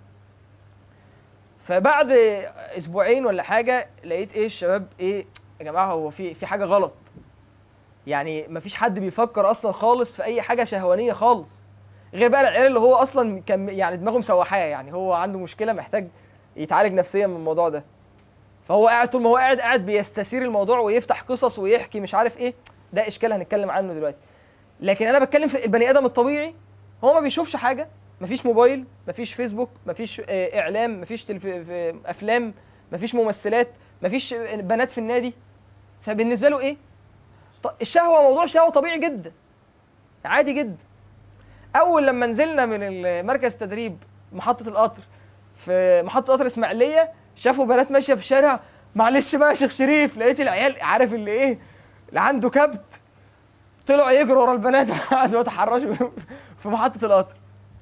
فبعد اسبوعين ولا حاجه لقيت ايه الشباب ايه يا جماعه هو في في حاجه غلط يعني مفيش حد بيفكر اصلا خالص في اي حاجه شهوانيه خالص غير بقى العيال اللي هو اصلا كان يعني دماغه مسوحاه يعني هو عنده مشكله محتاج يتعالج نفسيا من الموضوع ده فهو قاعد طول ما هو قاعد قاعد بيستثير الموضوع ويفتح قصص ويحكي مش عارف ايه ده اشكال هنتكلم عنه دلوقتي لكن انا بتكلم في البني ادم الطبيعي هو ما بيشوفش حاجه مفيش موبايل مفيش فيسبوك مفيش آه، اعلام مفيش تلف... في- افلام مفيش ممثلات مفيش بنات في النادي فبالنسبه له ايه ط- الشهوه موضوع شهوه طبيعي جدا عادي جدا اول لما نزلنا من المركز تدريب محطه القطر في محطه قطر اسماعيليه شافوا بنات ماشيه في الشارع معلش بقى يا شيخ شريف لقيت العيال عارف اللي ايه اللي عنده كبت طلعوا يجروا ورا البنات قعدوا يتحرشوا في محطه القطر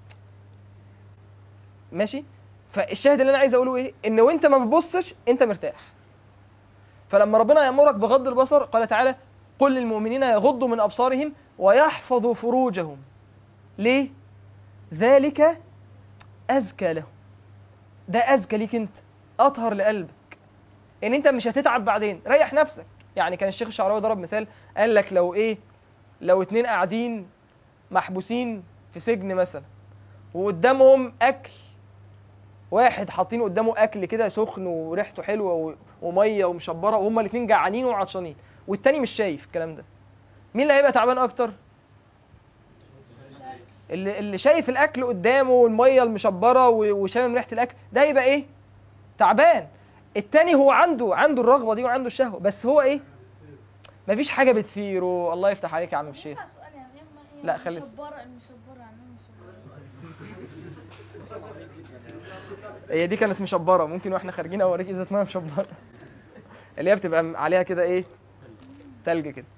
ماشي فالشاهد اللي انا عايز اقوله ايه ان وانت ما بتبصش انت مرتاح فلما ربنا يامرك بغض البصر قال تعالى قل للمؤمنين يغضوا من ابصارهم ويحفظوا فروجهم ليه ذلك ازكى لهم ده ازكى ليك انت اطهر لقلبك ان انت مش هتتعب بعدين ريح نفسك يعني كان الشيخ الشعراوي ضرب مثال قال لك لو ايه لو اتنين قاعدين محبوسين في سجن مثلا وقدامهم اكل واحد حاطين قدامه اكل كده سخن وريحته حلوه و- وميه ومشبره وهما الاتنين جعانين وعطشانين والتاني مش شايف الكلام ده مين اللي هيبقى تعبان اكتر اللي اللي شايف الاكل قدامه والميه المشبره و- وشامم ريحه الاكل ده يبقى ايه تعبان التاني هو عنده عنده الرغبه دي وعنده الشهوه بس هو ايه مفيش حاجه بتثيره الله يفتح عليك يا عم الشيخ ينفع سؤال يعني اما هي لا، خلي- مشبرة المشبرة يعني ايه مشبرة هي دي كانت مشبره ممكن واحنا خارجين اوريك اذا اسمها مشبره اللي هي بتبقى عليها كده ايه تلج كده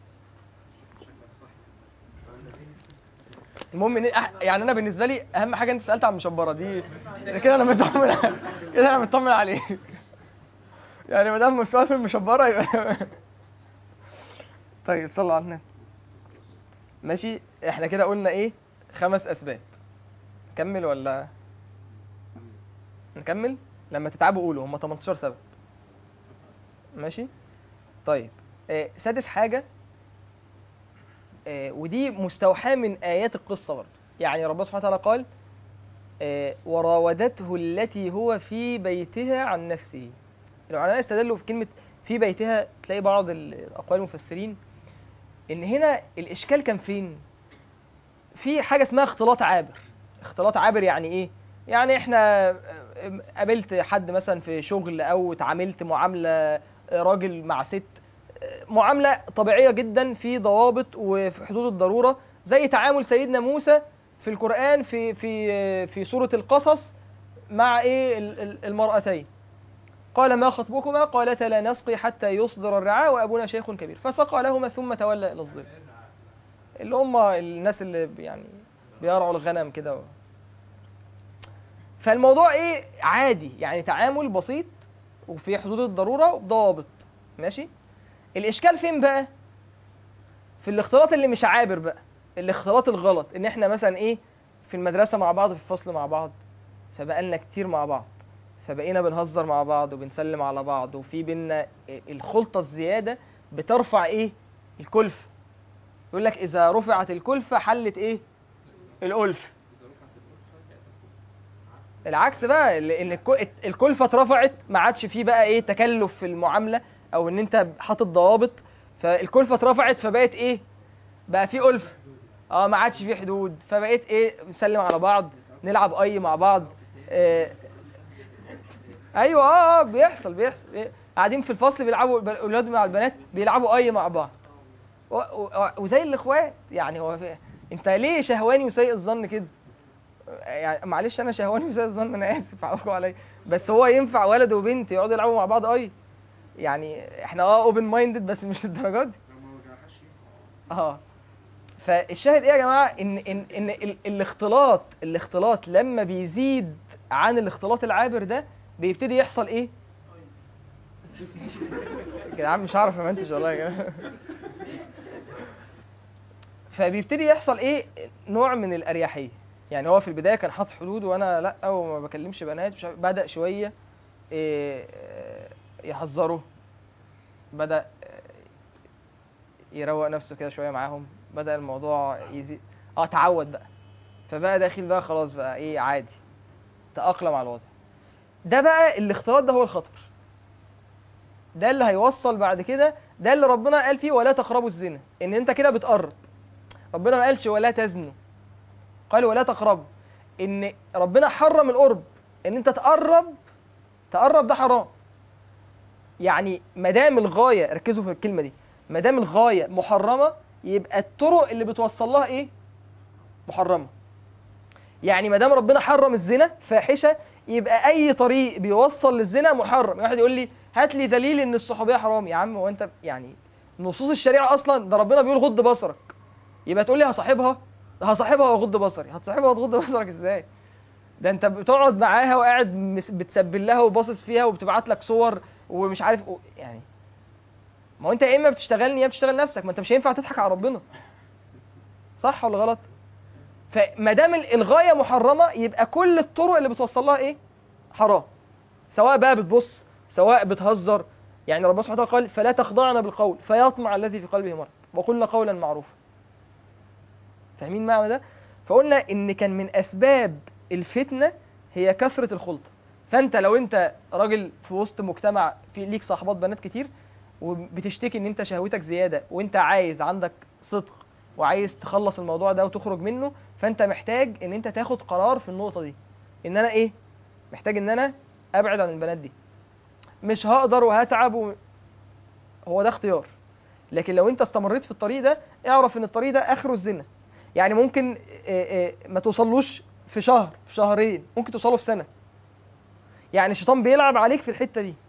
المهم إن أح- يعني انا بالنسبه لي اهم حاجه انت سالت عن مشبره دي دي كده انا مطمن كده انا مطمن عليك يعني ما دام السؤال في المشبره يبقى طيب صلوا على النبي ماشي احنا كده قلنا ايه خمس اسباب نكمل ولا نكمل لما تتعبوا قولوا هم 18 سبب ماشي طيب آه سادس حاجة آه ودي مستوحاة من آيات القصة برضه يعني ربنا سبحانه وتعالى قال آه وراودته التي هو في بيتها عن نفسه العلماء استدلوا في كلمة في بيتها تلاقي بعض الأقوال المفسرين إن هنا الإشكال كان فين؟ في حاجة اسمها اختلاط عابر اختلاط عابر يعني إيه؟ يعني احنا قابلت حد مثلا في شغل او اتعاملت معامله راجل مع ست معامله طبيعيه جدا في ضوابط وفي حدود الضروره زي تعامل سيدنا موسى في القران في في في سوره القصص مع ايه ال- ال- المرأتين قال ما خطبكما قالتا لا نسقي حتى يصدر الرعاء وابونا شيخ كبير فسقى لهما ثم تولى الى الظل اللي هم الناس اللي ب- يعني بيرعوا الغنم كده و... فالموضوع ايه عادي يعني تعامل بسيط وفي حدود الضروره وبضوابط ماشي الاشكال فين بقى في الاختلاط اللي مش عابر بقى الاختلاط الغلط ان احنا مثلا ايه في المدرسه مع بعض في الفصل مع بعض فبقالنا كتير مع بعض فبقينا بنهزر مع بعض وبنسلم على بعض وفي بينا الخلطه الزياده بترفع ايه الكلفه يقول لك اذا رفعت الكلفه حلت ايه الالف العكس بقى ال- ان الكو- الكلفه اترفعت ما عادش فيه بقى ايه تكلف في المعامله او ان انت حاطط ضوابط فالكلفه اترفعت فبقت ايه بقى في الف اه ما عادش في حدود فبقيت ايه نسلم على بعض نلعب اي مع بعض آه ايوه اه اه بيحصل بيحصل إيه؟ قاعدين في الفصل بيلعبوا الب- الاولاد مع البنات بيلعبوا اي مع بعض و- و- وزي الاخوات يعني هو في... انت ليه شهواني وسيء الظن كده يعني معلش انا شهواني وسيء الظن انا اسف عفوا عليا بس هو ينفع ولد وبنت يقعدوا يلعبوا مع بعض اي يعني احنا اه اوبن مايندد بس مش للدرجه دي اه فالشاهد ايه يا جماعه ان ان ان ال- الاختلاط الاختلاط لما بيزيد عن الاختلاط العابر ده بيبتدي يحصل ايه يا جدعان مش هعرف امنتج والله يا جدعان فبيبتدي يحصل ايه نوع من الاريحيه يعني هو في البدايه كان حاطط حدود وانا لا وما بكلمش بنات مش عارف- بدا شويه إيه يهزروا بدا آه، يروق نفسه كده شويه معاهم بدا الموضوع يزيد اه تعود بقى فبقى داخل بقى خلاص بقى ايه عادي تأقلم على الوضع ده بقى الاختلاط ده هو الخطر ده اللي هيوصل بعد كده ده اللي ربنا قال فيه ولا تقربوا الزنا ان انت كده بتقرب ربنا ما قالش ولا تزنوا قال ولا تقربوا ان ربنا حرم القرب ان انت تقرب تقرب ده حرام يعني ما دام الغايه ركزوا في الكلمه دي ما دام الغايه محرمه يبقى الطرق اللي بتوصل لها ايه محرمه يعني ما دام ربنا حرم الزنا فاحشه يبقى اي طريق بيوصل للزنا محرم واحد يقول لي هات لي دليل ان الصحوبيه حرام يا عم هو انت يعني نصوص الشريعه اصلا ده ربنا بيقول غض بصرك يبقى تقول لي هصاحبها هصاحبها واغض بصري هتصاحبها وتغض بصرك ازاي ده انت بتقعد معاها وقاعد مس- بتسبل لها وباصص فيها وبتبعت لك صور ومش عارف يعني ما هو انت يا اما بتشتغلني يا بتشتغل نفسك ما انت مش هينفع تضحك على ربنا صح ولا غلط فما دام ال- الغايه محرمه يبقى كل الطرق اللي بتوصل لها ايه حرام سواء بقى بتبص سواء بتهزر يعني ربنا سبحانه وتعالى قال فلا تخضعن بالقول فيطمع الذي في قلبه مرض وقلنا قولا معروفا فاهمين معنى ده فقلنا ان كان من اسباب الفتنه هي كثره الخلطه فانت لو انت راجل في وسط مجتمع في ليك صاحبات بنات كتير وبتشتكي ان انت شهوتك زياده وانت عايز عندك صدق وعايز تخلص الموضوع ده وتخرج منه فانت محتاج ان انت تاخد قرار في النقطه دي ان انا ايه محتاج ان انا ابعد عن البنات دي مش هقدر وهتعب و... هو ده اختيار لكن لو انت استمريت في الطريق ده اعرف ان الطريق ده اخره الزنا يعني ممكن آه، آه، ما توصلوش في شهر في شهرين ممكن توصله في سنه يعني الشيطان بيلعب عليك في الحته دي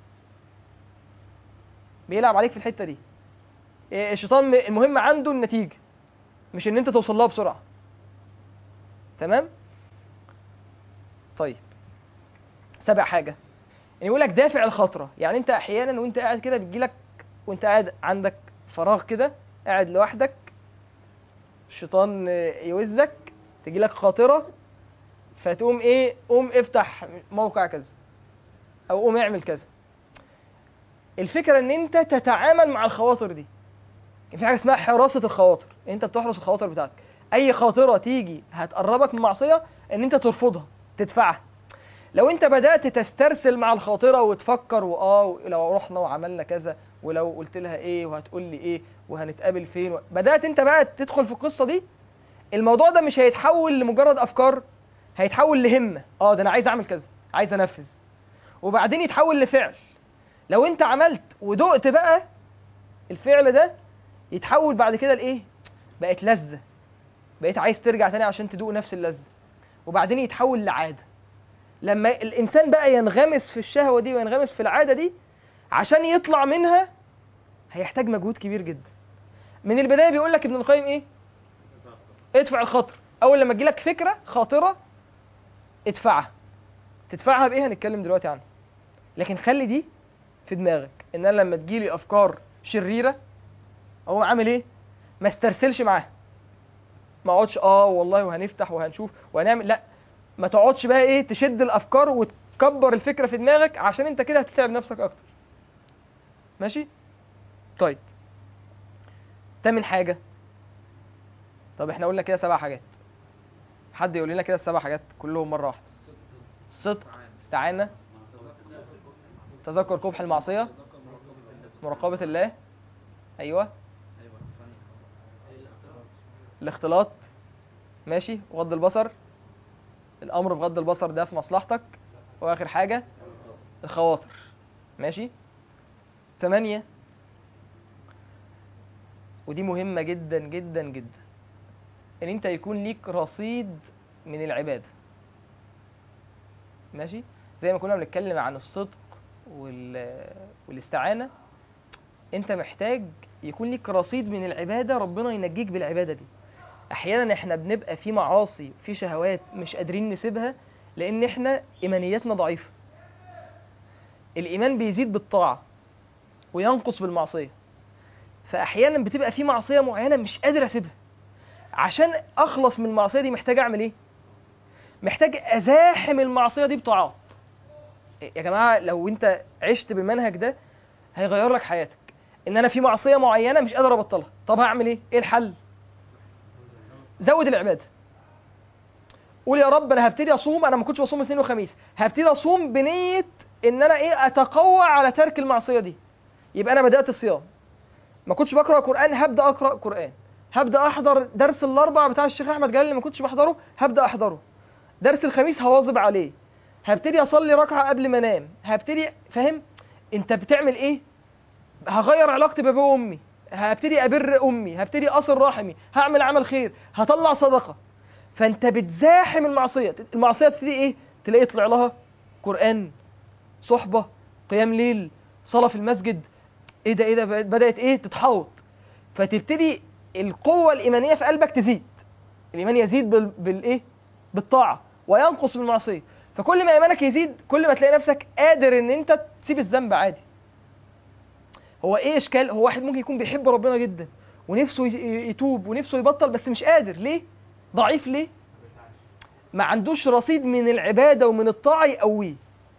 بيلعب عليك في الحته دي آه، الشيطان م- المهم عنده النتيجه مش ان انت توصل لها بسرعه تمام طيب سابع حاجه يعني يقول لك دافع الخطره يعني انت احيانا وانت قاعد كده بتجيلك وانت قاعد عندك فراغ كده قاعد لوحدك الشيطان يوزك تجيلك خاطره فتقوم ايه قوم افتح موقع كذا او قوم اعمل كذا الفكره ان انت تتعامل مع الخواطر دي في حاجه اسمها حراسه الخواطر انت بتحرس الخواطر بتاعتك اي خاطره تيجي هتقربك من معصيه ان انت ترفضها تدفعها لو انت بدات تسترسل مع الخاطره وتفكر واه ولو رحنا وعملنا كذا ولو قلت لها ايه وهتقول لي ايه وهنتقابل فين و... بدات انت بقى تدخل في القصه دي الموضوع ده مش هيتحول لمجرد افكار هيتحول لهمه اه ده انا عايز اعمل كذا عايز انفذ وبعدين يتحول لفعل لو انت عملت ودقت بقى الفعل ده يتحول بعد كده لايه بقت لذه بقيت عايز ترجع تاني عشان تدوق نفس اللذه وبعدين يتحول لعاده لما الانسان بقى ينغمس في الشهوه دي وينغمس في العاده دي عشان يطلع منها هيحتاج مجهود كبير جدا من البدايه بيقول لك ابن القيم ايه ادفع الخطر اول لما تجيلك فكره خاطره ادفعها تدفعها بايه هنتكلم دلوقتي عنها لكن خلي دي في دماغك ان انا لما تجيلي افكار شريره اقوم عامل ايه ما استرسلش معاها ما اقعدش اه والله وهنفتح وهنشوف وهنعمل لا ما تقعدش بقى ايه تشد الافكار وتكبر الفكره في دماغك عشان انت كده هتتعب نفسك اكتر ماشي طيب تامن حاجه طب احنا قلنا كده سبع حاجات حد يقول لنا كده السبع حاجات كلهم مره واحده صدق استعانه تذكر قبح المعصيه مراقبه الله ايوه ايوه ثانية الاختلاط ماشي غض البصر الامر بغض البصر ده في مصلحتك واخر حاجه الخواطر ماشي ثمانية ودي مهمة جدا جدا جدا ان انت يكون ليك رصيد من العبادة ماشي زي ما كنا بنتكلم عن الصدق وال... والاستعانة انت محتاج يكون ليك رصيد من العبادة ربنا ينجيك بالعبادة دي احيانا احنا بنبقى في معاصي في شهوات مش قادرين نسيبها لان احنا ايمانياتنا ضعيفة الايمان بيزيد بالطاعة وينقص بالمعصية فاحيانا بتبقى في معصية معينة مش قادر اسيبها عشان اخلص من المعصية دي محتاج اعمل ايه محتاج ازاحم المعصية دي بطاعات يا جماعة لو انت عشت بالمنهج ده هيغير لك حياتك ان انا في معصية معينة مش قادر ابطلها طب هعمل ايه ايه الحل زود العباده قول يا رب انا هبتدي اصوم انا ما كنتش بصوم اثنين وخميس هبتدي اصوم بنيه ان انا ايه اتقوى على ترك المعصيه دي يبقى انا بدات الصيام ما كنتش بقرا قران هبدا اقرا قران هبدا احضر درس الاربع بتاع الشيخ احمد جلال اللي ما كنتش بحضره هبدا احضره درس الخميس هواظب عليه هبتدي اصلي ركعه قبل ما انام هبتدي فاهم انت بتعمل ايه هغير علاقتي بابوي وامي هبتدي ابر امي هبتدي اصل رحمي هعمل عمل خير هطلع صدقه فانت بتزاحم المعصيه المعصيه تبتدي ايه تلاقي يطلع لها قران صحبه قيام ليل صلاه في المسجد ايه ده ايه ده بدات ايه تتحوط فتبتدي القوه الايمانيه في قلبك تزيد الايمان يزيد بال... بالايه بالطاعه وينقص بالمعصيه فكل ما ايمانك يزيد كل ما تلاقي نفسك قادر ان انت تسيب الذنب عادي هو ايه اشكال هو واحد ممكن يكون بيحب ربنا جدا ونفسه ي- يتوب ونفسه يبطل بس مش قادر ليه ضعيف ليه ما عندوش رصيد من العباده ومن الطاعه يقويه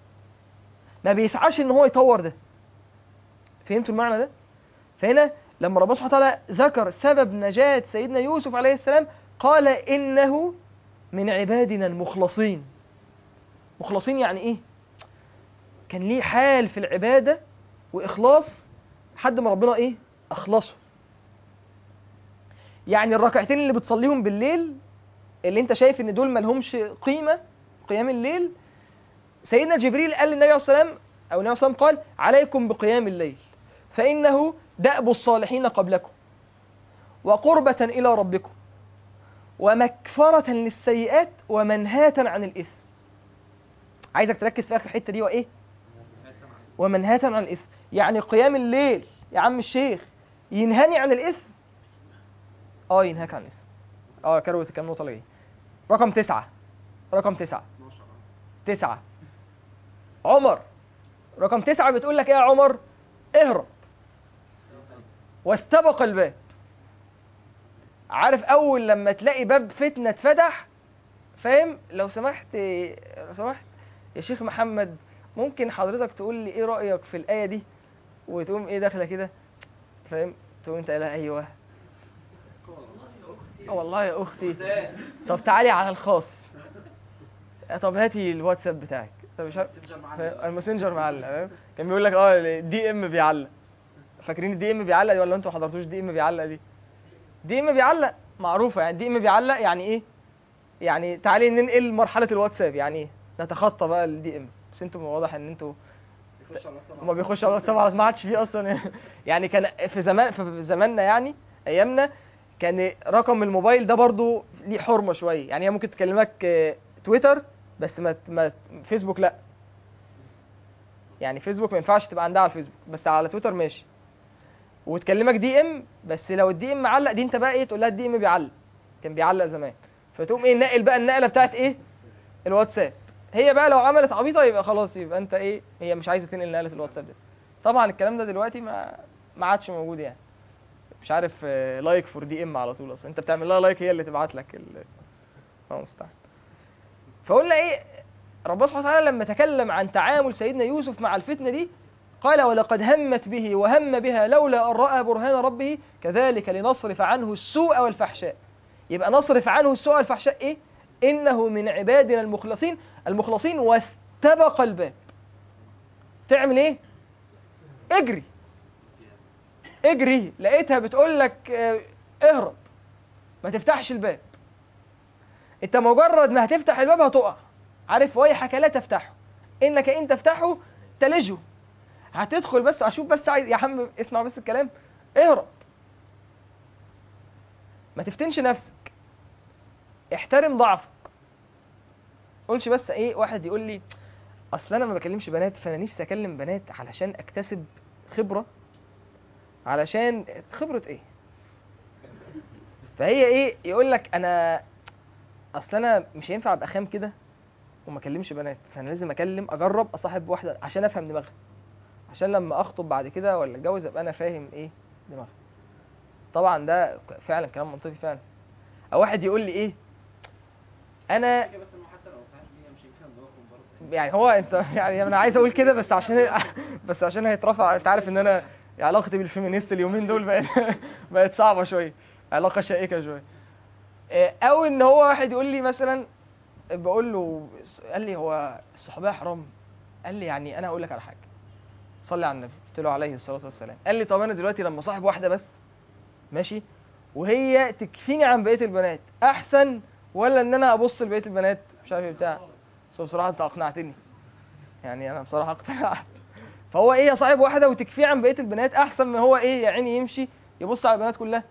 ما بيسعاش ان هو يطور ده فهمتوا المعنى ده فهنا لما ربنا سبحانه وتعالى ذكر سبب نجاة سيدنا يوسف عليه السلام قال إنه من عبادنا المخلصين مخلصين يعني إيه؟ كان ليه حال في العبادة وإخلاص حد ما ربنا إيه؟ أخلصه يعني الركعتين اللي بتصليهم بالليل اللي انت شايف ان دول ملهمش قيمة قيام الليل سيدنا جبريل قال للنبي عليه الصلاة والسلام أو النبي صلى الله عليه وسلم قال عليكم بقيام الليل فإنه دأب الصالحين قبلكم وقربة إلى ربكم ومكفرة للسيئات ومنهاة عن الإثم عايزك تركز في آخر الحتة دي وإيه ومنهاة عن الإثم يعني قيام الليل يا عم الشيخ ينهاني عن الإثم اه ينهاك عن الإثم اه كروت كام نقطة اللي جاية. رقم تسعة رقم تسعة 12 تسعة عمر رقم تسعة بتقول لك ايه يا عمر اهرب واستبق الباب عارف اول لما تلاقي باب فتنة اتفتح فاهم لو سمحت لو سمحت يا شيخ محمد ممكن حضرتك تقول لي ايه رأيك في الآية دي وتقوم ايه داخله كده فاهم تقوم انت قايلها ايوه اه والله يا اختي طب تعالي على الخاص طب هاتي الواتساب بتاعك طب مش عارف تنزل معانا الماسنجر معلق فاهم كان بيقول لك اه دي ام بيعلق فاكرين الدي ام بيعلق دي ولا انتوا ما حضرتوش دي ام بيعلق دي دي ام بيعلق معروفه يعني دي ام بيعلق يعني ايه يعني تعالي ننقل مرحله الواتساب يعني ايه نتخطى بقى الدي ام بس انتوا واضح ان انتوا يخش على الواتساب هما بيخشوا على الواتساب على ما عادش فيه اصلا يعني كان في زمان في زماننا يعني ايامنا كان رقم الموبايل ده برضو ليه حرمه شويه يعني هي ممكن تكلمك آه، تويتر بس ما ما فيسبوك لا يعني فيسبوك ما ينفعش تبقى عندها على الفيسبوك بس على تويتر ماشي وتكلمك دي ام بس لو الدي ام معلق دي انت بقى ايه تقول لها الدي ام بيعلق كان بيعلق زمان فتقوم ايه نقل بقى النقله بتاعت ايه الواتساب هي بقى لو عملت عبيطه يبقى خلاص يبقى انت ايه هي مش عايزه تنقل نقله الواتساب دي طبعا الكلام ده دلوقتي ما ما عادش موجود يعني مش عارف لايك فور دي ام على طول اصلا انت بتعمل لها لايك هي اللي تبعت لك ال الله المستعان فقلنا ايه ربنا سبحانه وتعالى لما تكلم عن تعامل سيدنا يوسف مع الفتنه دي قال ولقد همت به وهم بها لولا ان راى برهان ربه كذلك لنصرف عنه السوء والفحشاء يبقى نصرف عنه السوء والفحشاء ايه انه من عبادنا المخلصين المخلصين واستبق الباب تعمل ايه اجري اجري لقيتها بتقول لك آه، اهرب ما تفتحش الباب انت مجرد ما هتفتح الباب هتقع عارف ويحك لا تفتحه انك ان تفتحه تلجه هتدخل بس اشوف بس عايز يا عم اسمع بس الكلام اهرب ما تفتنش نفسك احترم ضعفك قولش بس ايه واحد يقول لي اصل انا ما بكلمش بنات فانا نفسي اكلم بنات علشان اكتسب خبره علشان خبره ايه فهي ايه يقول لك انا اصل انا مش هينفع ابقى خام كده وما اكلمش بنات فانا لازم اكلم اجرب اصاحب واحده عشان افهم دماغها عشان لما اخطب بعد كده ولا اتجوز ابقى انا فاهم ايه دماغها طبعا ده فعلا كلام منطقي فعلا او واحد يقول لي ايه انا بس انه حتى لو فاهم بيها مش هيفهم دماغهم برضه يعني هو انت يعني انا عايز اقول كده بس عشان بس عشان هيترفع انت عارف ان انا علاقتي بالفيمينيست اليومين دول بقت بقت صعبه شويه علاقه شائكه شويه اه، او ان هو واحد يقول لي مثلا بقول له قال لي هو الصحوبيه حرام قال لي يعني انا هقول لك على حاجه صلي على النبي قلت له عليه الصلاه والسلام قال لي طب انا دلوقتي لما صاحب واحده بس ماشي وهي تكفيني عن بقيه البنات احسن ولا ان انا ابص لبقيه البنات مش عارف ايه بتاع بس هو بصراحه انت اقنعتني يعني انا بصراحه اقتنعت فهو ايه صاحب واحده وتكفيه عن بقيه البنات احسن ما هو ايه يا عيني يمشي يبص على البنات كلها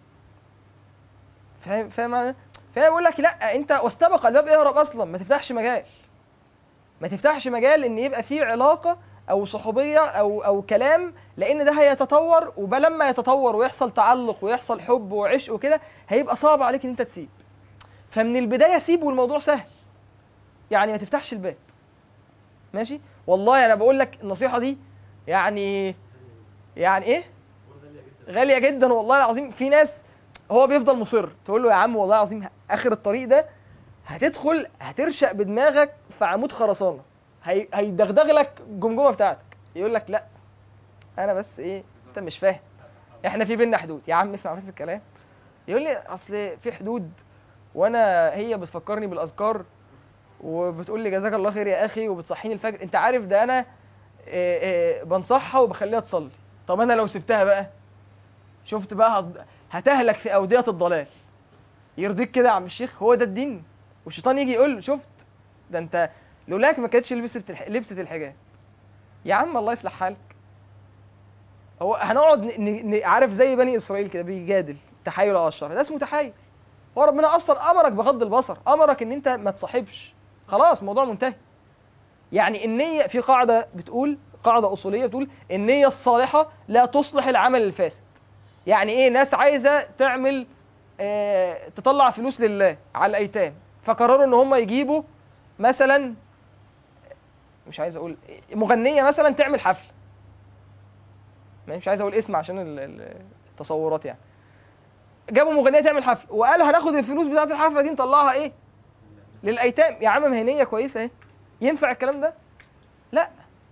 فاهم فاهم معنى فانا بقول لك لا انت واستبق الباب اهرب اصلا ما تفتحش مجال ما تفتحش مجال ان يبقى فيه علاقه او صحوبيه او او كلام لان ده هيتطور ولما يتطور ويحصل تعلق ويحصل حب وعشق وكده هيبقى صعب عليك ان انت تسيب فمن البدايه سيب والموضوع سهل يعني ما تفتحش الباب ماشي والله انا بقول لك النصيحه دي يعني يعني ايه غاليه جدا والله العظيم في ناس هو بيفضل مصر تقول له يا عم والله العظيم اخر الطريق ده هتدخل هترشق بدماغك في عمود خرسانه هي... هيدغدغ لك الجمجمه بتاعتك يقول لك لا انا بس ايه انت مش فاهم احنا في بينا حدود يا عم اسمع بس الكلام يقول لي اصل في حدود وانا هي بتفكرني بالاذكار وبتقول لي جزاك الله خير يا اخي وبتصحيني الفجر انت عارف ده انا إيه إيه بنصحها وبخليها تصلي طب انا لو سبتها بقى شفت بقى هت- هتهلك في اوديه الضلال يرضيك كده يا عم الشيخ هو ده الدين والشيطان يجي يقول له شفت ده انت لولاك ما كانتش لبست الح... لبست الحجاب يا عم الله يصلح حالك هو هنقعد ن... ن... ن... عارف زي بني اسرائيل كده بيجادل تحايل على الشر ده اسمه تحايل هو ربنا اصلا امرك بغض البصر امرك ان انت ما تصاحبش خلاص الموضوع منتهي يعني النية في قاعدة بتقول قاعدة أصولية بتقول النية الصالحة لا تصلح العمل الفاسد يعني ايه ناس عايزة تعمل آه تطلع فلوس لله على الأيتام فقرروا ان هم يجيبوا مثلا مش عايز اقول مغنية مثلا تعمل حفلة مش عايز اقول اسم عشان ال- ال- التصورات يعني جابوا مغنية تعمل حفلة وقالوا هناخد الفلوس بتاعة الحفلة دي نطلعها ايه للايتام يا عم ما هي نيه كويسه اهي ينفع الكلام ده لا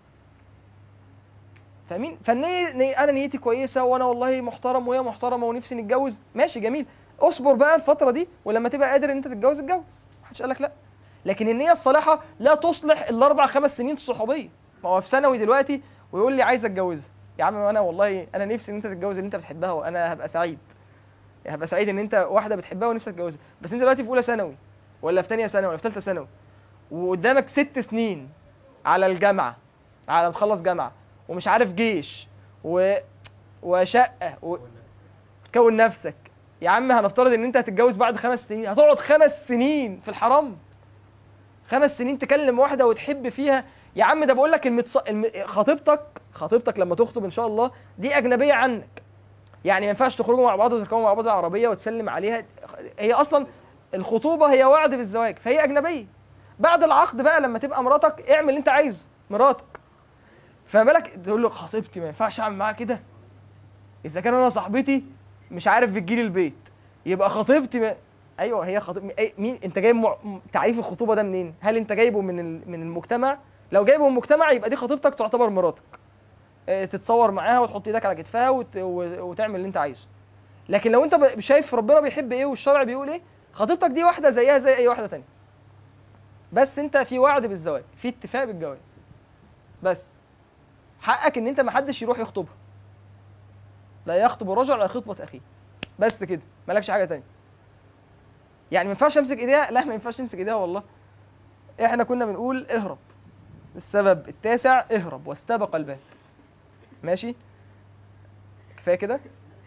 فاهمين فالنية نية انا نيتي كويسه وانا والله محترم وهي محترمه ونفسي نتجوز ماشي جميل اصبر بقى الفتره دي ولما تبقى قادر ان انت تتجوز اتجوز محدش قال لك لا لكن النيه الصالحه لا تصلح الاربع خمس سنين الصحوبيه ما هو في ثانوي دلوقتي ويقول لي عايز اتجوزها يا عم انا والله انا نفسي ان انت تتجوز اللي انت بتحبها وانا هبقى سعيد يعني هبقى سعيد ان انت واحده بتحبها ونفسك تتجوزها بس انت دلوقتي في اولى ثانوي ولا في ثانيه ثانوي ولا في ثالثه ثانوي وقدامك ست سنين على الجامعه على ما تخلص جامعه ومش عارف جيش و... وشقه و... وتكون نفسك يا عم هنفترض ان انت هتتجوز بعد خمس سنين هتقعد خمس سنين في الحرام خمس سنين تكلم واحده وتحب فيها يا عم ده بقول لك المتص... الم... خطيبتك خطيبتك لما تخطب ان شاء الله دي اجنبيه عنك يعني ما ينفعش تخرجوا مع بعض وتركبوا مع بعض العربيه وتسلم عليها هي اصلا الخطوبه هي وعد بالزواج فهي اجنبيه بعد العقد بقى لما تبقى مراتك اعمل اللي انت عايزه مراتك فما بالك تقول له خطيبتي ما ينفعش اعمل معاها كده اذا كان انا صاحبتي مش عارف بتجيلي البيت يبقى خطيبتي ما... ايوه هي خطيب أي- مين انت جايب مع... م- تعريف الخطوبه ده منين هل انت جايبه من ال... من المجتمع لو جايبه من المجتمع يبقى دي خطيبتك تعتبر مراتك اه، تتصور معاها وتحط ايدك على كتفها وت... و... وتعمل اللي انت عايزه لكن لو انت ب- شايف ربنا بيحب ايه والشرع بيقول ايه خطيبتك دي واحده زيها زي اي واحده تانية بس انت في وعد بالزواج في اتفاق بالجواز بس حقك ان انت محدش يروح يخطبها لا يخطب الرجل على خطبه اخيه بس كده مالكش حاجه تانية يعني ما ينفعش امسك ايديها لا ما ينفعش تمسك ايديها والله احنا كنا بنقول اهرب السبب التاسع اهرب واستبق الباب ماشي كفايه كده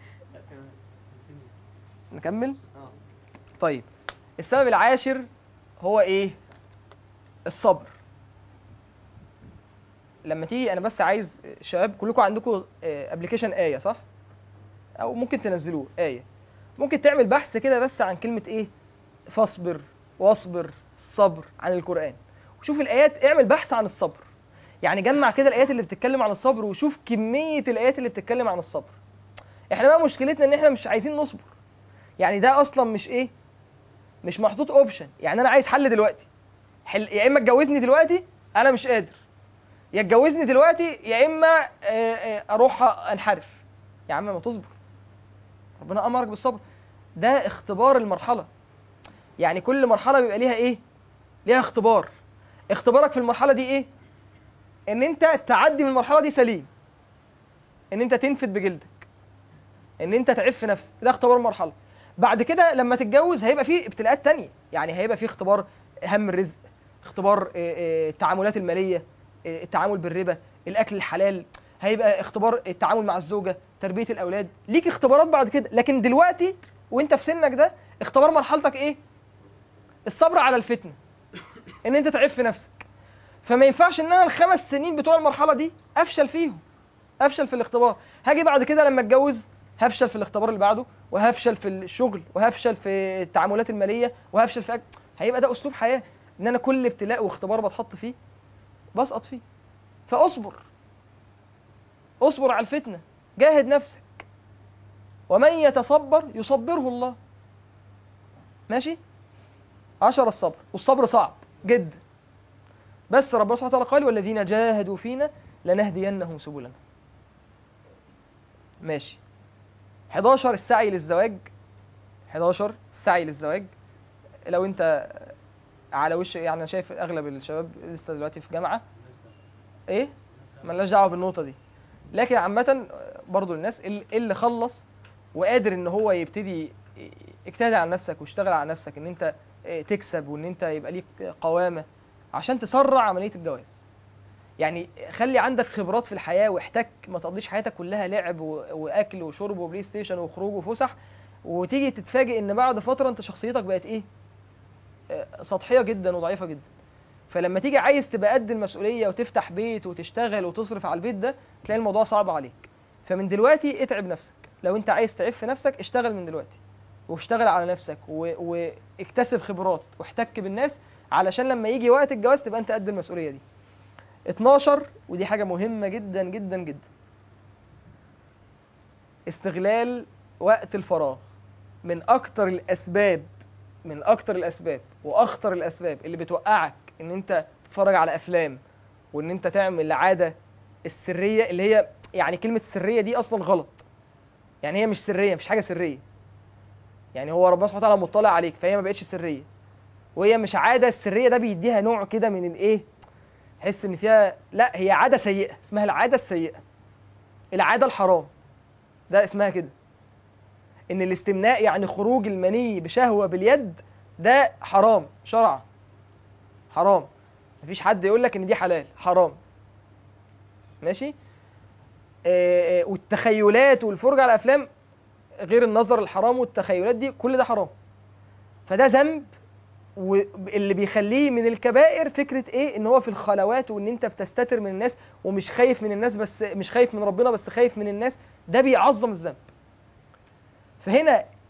نكمل اه طيب السبب العاشر هو ايه الصبر لما تيجي انا بس عايز شباب كلكم عندكم ابلكيشن ايه صح او ممكن تنزلوه ايه ممكن تعمل بحث كده بس عن كلمه ايه فاصبر واصبر الصبر عن القران وشوف الايات اعمل بحث عن الصبر يعني جمع كده الايات اللي بتتكلم عن الصبر وشوف كميه الايات اللي بتتكلم عن الصبر احنا بقى مشكلتنا ان احنا مش عايزين نصبر يعني ده اصلا مش ايه مش محطوط اوبشن يعني انا عايز حل دلوقتي حل يا اما اتجوزني دلوقتي انا مش قادر يا اتجوزني دلوقتي يا اما آه، آه، اروح انحرف يا عم ما تصبر ربنا امرك بالصبر ده اختبار المرحله يعني كل مرحله بيبقى ليها ايه ليها اختبار اختبارك في المرحله دي ايه ان انت تعدي من المرحله دي سليم ان انت تنفد بجلدك ان انت تعف نفسك ده اختبار مرحله بعد كده لما تتجوز هيبقى فيه ابتلاءات تانية يعني هيبقى فيه اختبار هم الرزق اختبار آه، آه، التعاملات الماليه آه، التعامل بالربا الاكل الحلال هيبقى اختبار التعامل مع الزوجه تربيه الاولاد ليك اختبارات بعد كده لكن دلوقتي وانت في سنك ده اختبار مرحلتك ايه الصبر على الفتنه ان انت تعف نفسك فما ينفعش ان انا الخمس سنين بتوع المرحله دي افشل فيهم افشل في الاختبار هاجي بعد كده لما اتجوز هفشل في الاختبار اللي بعده وهفشل في الشغل وهفشل في التعاملات الماليه وهفشل في أك... هيبقى ده اسلوب حياه ان انا كل ابتلاء واختبار بتحط فيه بسقط فيه فاصبر اصبر على الفتنه جاهد نفسك ومن يتصبر يصبره الله ماشي عشر الصبر والصبر صعب جدا بس ربنا سبحانه وتعالى قال والذين جاهدوا فينا لنهدينهم سبلنا ماشي 11 السعي للزواج 11 السعي للزواج لو انت على وش يعني انا شايف اغلب الشباب لسه دلوقتي في جامعه ايه ملناش دعوه بالنقطه دي لكن عامه برضو الناس اللي اللي خلص وقادر ان هو يبتدي اجتهد على نفسك واشتغل على نفسك ان انت اه، تكسب وان انت يبقى ليك قوامه عشان تسرع عمليه الجواز يعني خلي عندك خبرات في الحياه واحتك ما تقضيش حياتك كلها لعب و- واكل وشرب وبلاي ستيشن وخروج وفسح وتيجي تتفاجئ ان بعد فتره انت شخصيتك بقت ايه آه، سطحيه جدا وضعيفه جدا فلما تيجي عايز تبقى قد المسؤوليه وتفتح بيت وتشتغل وتصرف على البيت ده تلاقي الموضوع صعب عليك فمن دلوقتي اتعب نفسك لو انت عايز تعف نفسك اشتغل من دلوقتي واشتغل على نفسك و... واكتسب خبرات واحتك بالناس علشان لما يجي وقت الجواز تبقى انت قد المسؤوليه دي 12 ودي حاجه مهمه جدا جدا جدا استغلال وقت الفراغ من اكتر الاسباب من اكتر الاسباب واخطر الاسباب اللي بتوقعك ان انت تتفرج على افلام وان انت تعمل عاده السريه اللي هي يعني كلمه السريه دي اصلا غلط يعني هي مش سريه مش حاجه سريه يعني هو ربنا سبحانه وتعالى مطلع عليك فهي ما بقتش سريه وهي مش عاده السريه ده بيديها نوع كده من الايه تحس ان فيها لا هي عاده سيئه اسمها العاده السيئه العاده الحرام ده اسمها كده ان الاستمناء يعني خروج المني بشهوه باليد ده حرام شرعا حرام مفيش حد يقول لك ان دي حلال حرام ماشي آه، آه، والتخيلات والفرجه على افلام غير النظر الحرام والتخيلات دي كل ده حرام فده ذنب واللي بيخليه من الكبائر فكره ايه ان هو في الخلوات وان انت بتستتر من الناس ومش خايف من الناس بس مش خايف من ربنا بس خايف من الناس ده بيعظم الذنب فهنا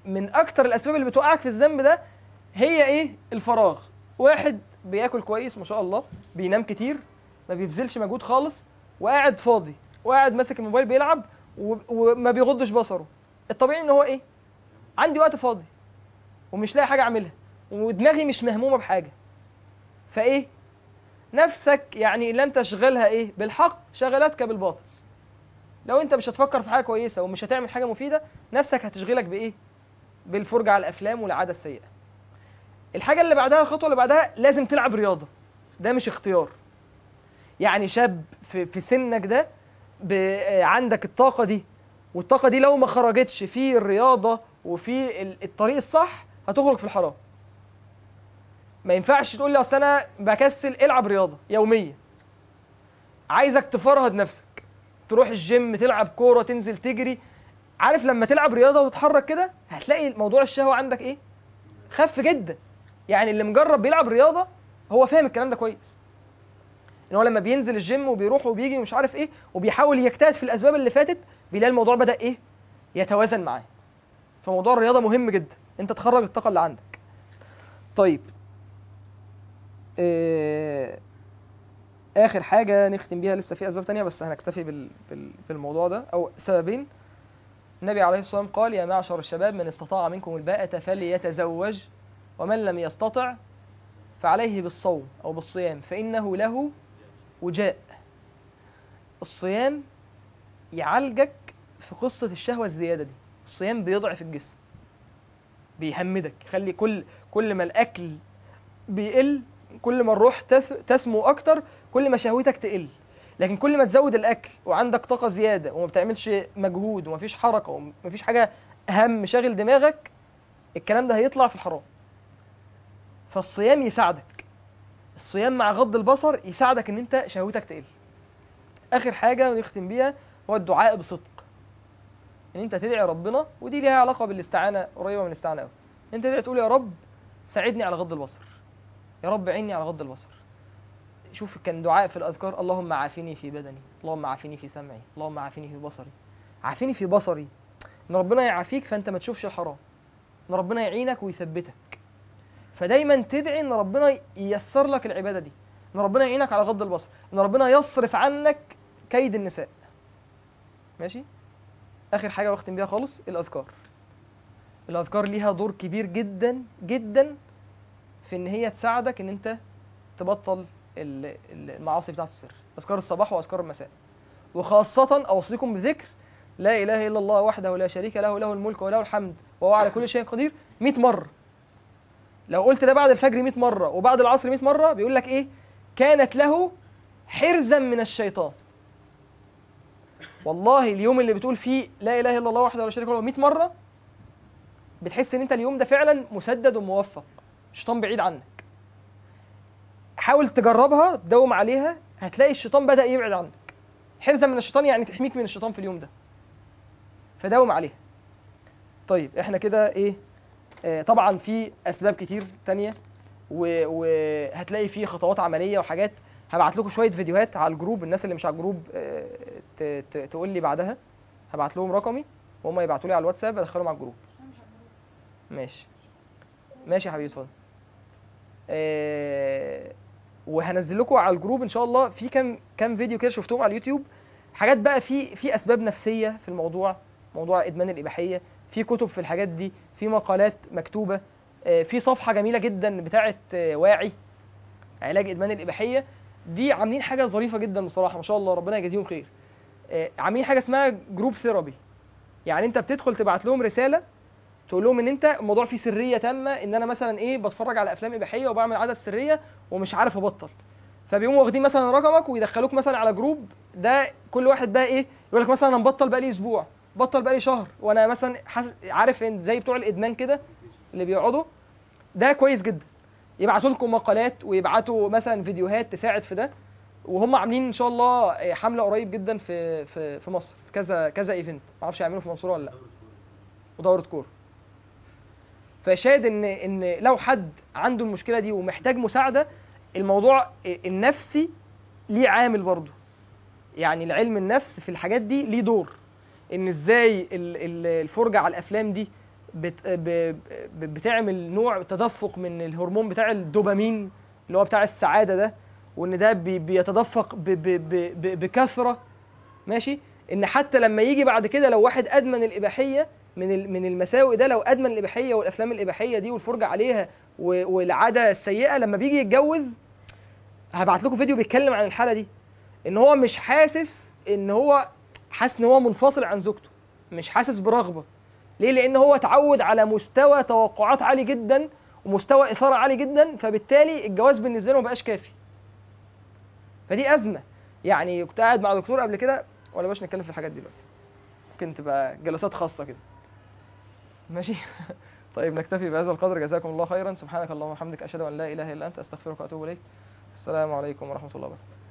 من اكتر الاسباب اللي بتوقعك في الذنب ده هي ايه الفراغ واحد بياكل كويس ما شاء الله بينام كتير ما بيبذلش مجهود خالص وقاعد فاضي وقاعد ماسك الموبايل بيلعب و- وما بيغضش بصره الطبيعي ان هو ايه عندي وقت فاضي ومش لاقي حاجه اعملها ودماغي مش مهمومه بحاجه فايه نفسك يعني ان لم تشغلها ايه بالحق شغلتك بالباطل لو انت مش هتفكر في حاجه كويسه ومش هتعمل حاجه مفيده نفسك هتشغلك بايه بالفرجه على الافلام والعاده السيئه الحاجه اللي بعدها الخطوه اللي بعدها لازم تلعب رياضه ده مش اختيار يعني شاب في, في سنك ده ب- آه، عندك الطاقه دي والطاقه دي لو ما خرجتش في الرياضه وفي ال- الطريق الصح هتخرج في الحرام ما ينفعش تقول لي اصل انا بكسل العب رياضه يوميا عايزك تفرهد نفسك تروح الجيم تلعب كوره تنزل تجري عارف لما تلعب رياضه وتتحرك كده هتلاقي موضوع الشهوه عندك ايه خف جدا يعني اللي مجرب بيلعب رياضه هو فاهم الكلام ده كويس ان هو لما بينزل الجيم وبيروح وبيجي ومش عارف ايه وبيحاول يجتهد في الاسباب اللي فاتت بيلاقي الموضوع بدا ايه يتوازن معاه فموضوع الرياضه مهم جدا انت تخرج الطاقه اللي عندك طيب إيه اخر حاجه نختم بيها لسه في اسباب تانية بس هنكتفي بال... بال... بالموضوع ده او سببين النبي عليه الصلاه والسلام قال يا معشر الشباب من استطاع منكم الباءة فليتزوج ومن لم يستطع فعليه بالصوم او بالصيام فانه له وجاء الصيام يعالجك في قصه الشهوه الزياده دي الصيام بيضعف الجسم بيهمدك يخلي كل كل ما الاكل بيقل كل ما الروح تس- تسمو اكتر كل ما شهوتك تقل لكن كل ما تزود الاكل وعندك طاقه زياده وما بتعملش مجهود ومفيش حركه ومفيش حاجه هم شاغل دماغك الكلام ده هيطلع في الحرام فالصيام يساعدك الصيام مع غض البصر يساعدك ان انت شهوتك تقل اخر حاجه ونختم بيها هو الدعاء بصدق ان انت تدعي ربنا ودي ليها علاقه بالاستعانه قريبه من الاستعانه قوي انت تدعي تقول يا رب ساعدني على غض البصر يا رب عيني على غض البصر شوف كان دعاء في الاذكار اللهم عافني في بدني اللهم عافني في سمعي اللهم عافني في بصري عافني في بصري ان ربنا يعافيك فانت ما تشوفش الحرام ان ربنا يعينك ويثبتك فدايما تدعي ان ربنا ييسر لك العباده دي ان ربنا يعينك على غض البصر ان ربنا يصرف عنك كيد النساء ماشي اخر حاجه واختم بيها خالص الاذكار الاذكار ليها دور كبير جدا جدا في ان هي تساعدك ان انت تبطل ال- ال- المعاصي بتاعت السر اذكار الصباح واذكار المساء وخاصه اوصيكم بذكر لا اله الا الله وحده لا شريك له له الملك وله الحمد وهو على كل شيء قدير 100 مره لو قلت ده بعد الفجر 100 مره وبعد العصر 100 مره بيقول لك ايه كانت له حرزا من الشيطان والله اليوم اللي بتقول فيه لا اله الا الله وحده لا شريك له 100 مره بتحس ان انت اليوم ده فعلا مسدد وموفق الشيطان بعيد عنك حاول تجربها تداوم عليها هتلاقي الشيطان بدأ يبعد عنك حرزا من الشيطان يعني تحميك من الشيطان في اليوم ده فداوم عليها طيب احنا كده ايه آه طبعا في اسباب كتير تانية و- وهتلاقي في خطوات عمليه وحاجات هبعت لكم شويه فيديوهات على الجروب الناس اللي مش على الجروب آه، ت- ت- تقول لي بعدها هبعت لهم رقمي وهم يبعتوا لي على الواتساب ادخلهم على الجروب ماشي ماشي يا حبيبي اتفضل آه، وهنزل لكم على الجروب ان شاء الله في كام كام فيديو كده شفتهم على اليوتيوب حاجات بقى في في اسباب نفسيه في الموضوع موضوع ادمان الاباحيه في كتب في الحاجات دي في مقالات مكتوبه آه، في صفحه جميله جدا بتاعه آه، واعي علاج ادمان الاباحيه دي عاملين حاجه ظريفه جدا بصراحه ما شاء الله ربنا يجازيهم خير آه، عاملين حاجه اسمها جروب ثيرابي يعني انت بتدخل تبعت لهم رساله تقول لهم ان انت الموضوع فيه سريه تامه ان انا مثلا ايه بتفرج على افلام اباحيه وبعمل عادات سريه ومش عارف ابطل فبيقوموا واخدين مثلا رقمك ويدخلوك مثلا على جروب ده كل واحد بقى ايه يقول لك مثلا انا مبطل بقالي اسبوع بطل بقالي شهر وانا مثلا حاسس عارف ان زي بتوع الادمان كده اللي بيقعدوا ده كويس جدا يبعتوا لكم مقالات ويبعتوا مثلا فيديوهات تساعد في ده وهم عاملين ان شاء الله إيه، حمله قريب جدا في في في مصر في كذا كذا ايفنت ما اعرفش يعملوا في المنصوره ولا لا ودوره كوره فشاهد ان ان لو حد عنده المشكله دي ومحتاج مساعده الموضوع النفسي ليه عامل برضه يعني العلم النفس في الحاجات دي ليه دور ان ازاي ال- ال- الفرجه على الافلام دي بت ب ب بتعمل نوع تدفق من الهرمون بتاع الدوبامين اللي هو بتاع السعاده ده وان ده بي بيتدفق ب ب ب ب بكثره ماشي ان حتى لما يجي بعد كده لو واحد ادمن الاباحيه من ال- من المساوئ ده لو ادمن الاباحيه والافلام الاباحيه دي والفرجه عليها و- والعاده السيئه لما بيجي يتجوز هبعت لكم فيديو بيتكلم عن الحاله دي ان هو مش حاسس ان هو حاسس ان هو منفصل عن زوجته مش حاسس برغبه ليه لان هو اتعود على مستوى توقعات عالي جدا ومستوى اثاره عالي جدا فبالتالي الجواز بالنسبه له ما بقاش كافي فدي ازمه يعني كنت قاعد مع دكتور قبل كده ولا باش نتكلم في الحاجات دي دلوقتي ممكن تبقى جلسات خاصه كده ماشي طيب نكتفي بهذا القدر جزاكم الله خيرا سبحانك اللهم وبحمدك اشهد ان لا اله الا انت استغفرك واتوب اليك السلام عليكم ورحمه الله وبركاته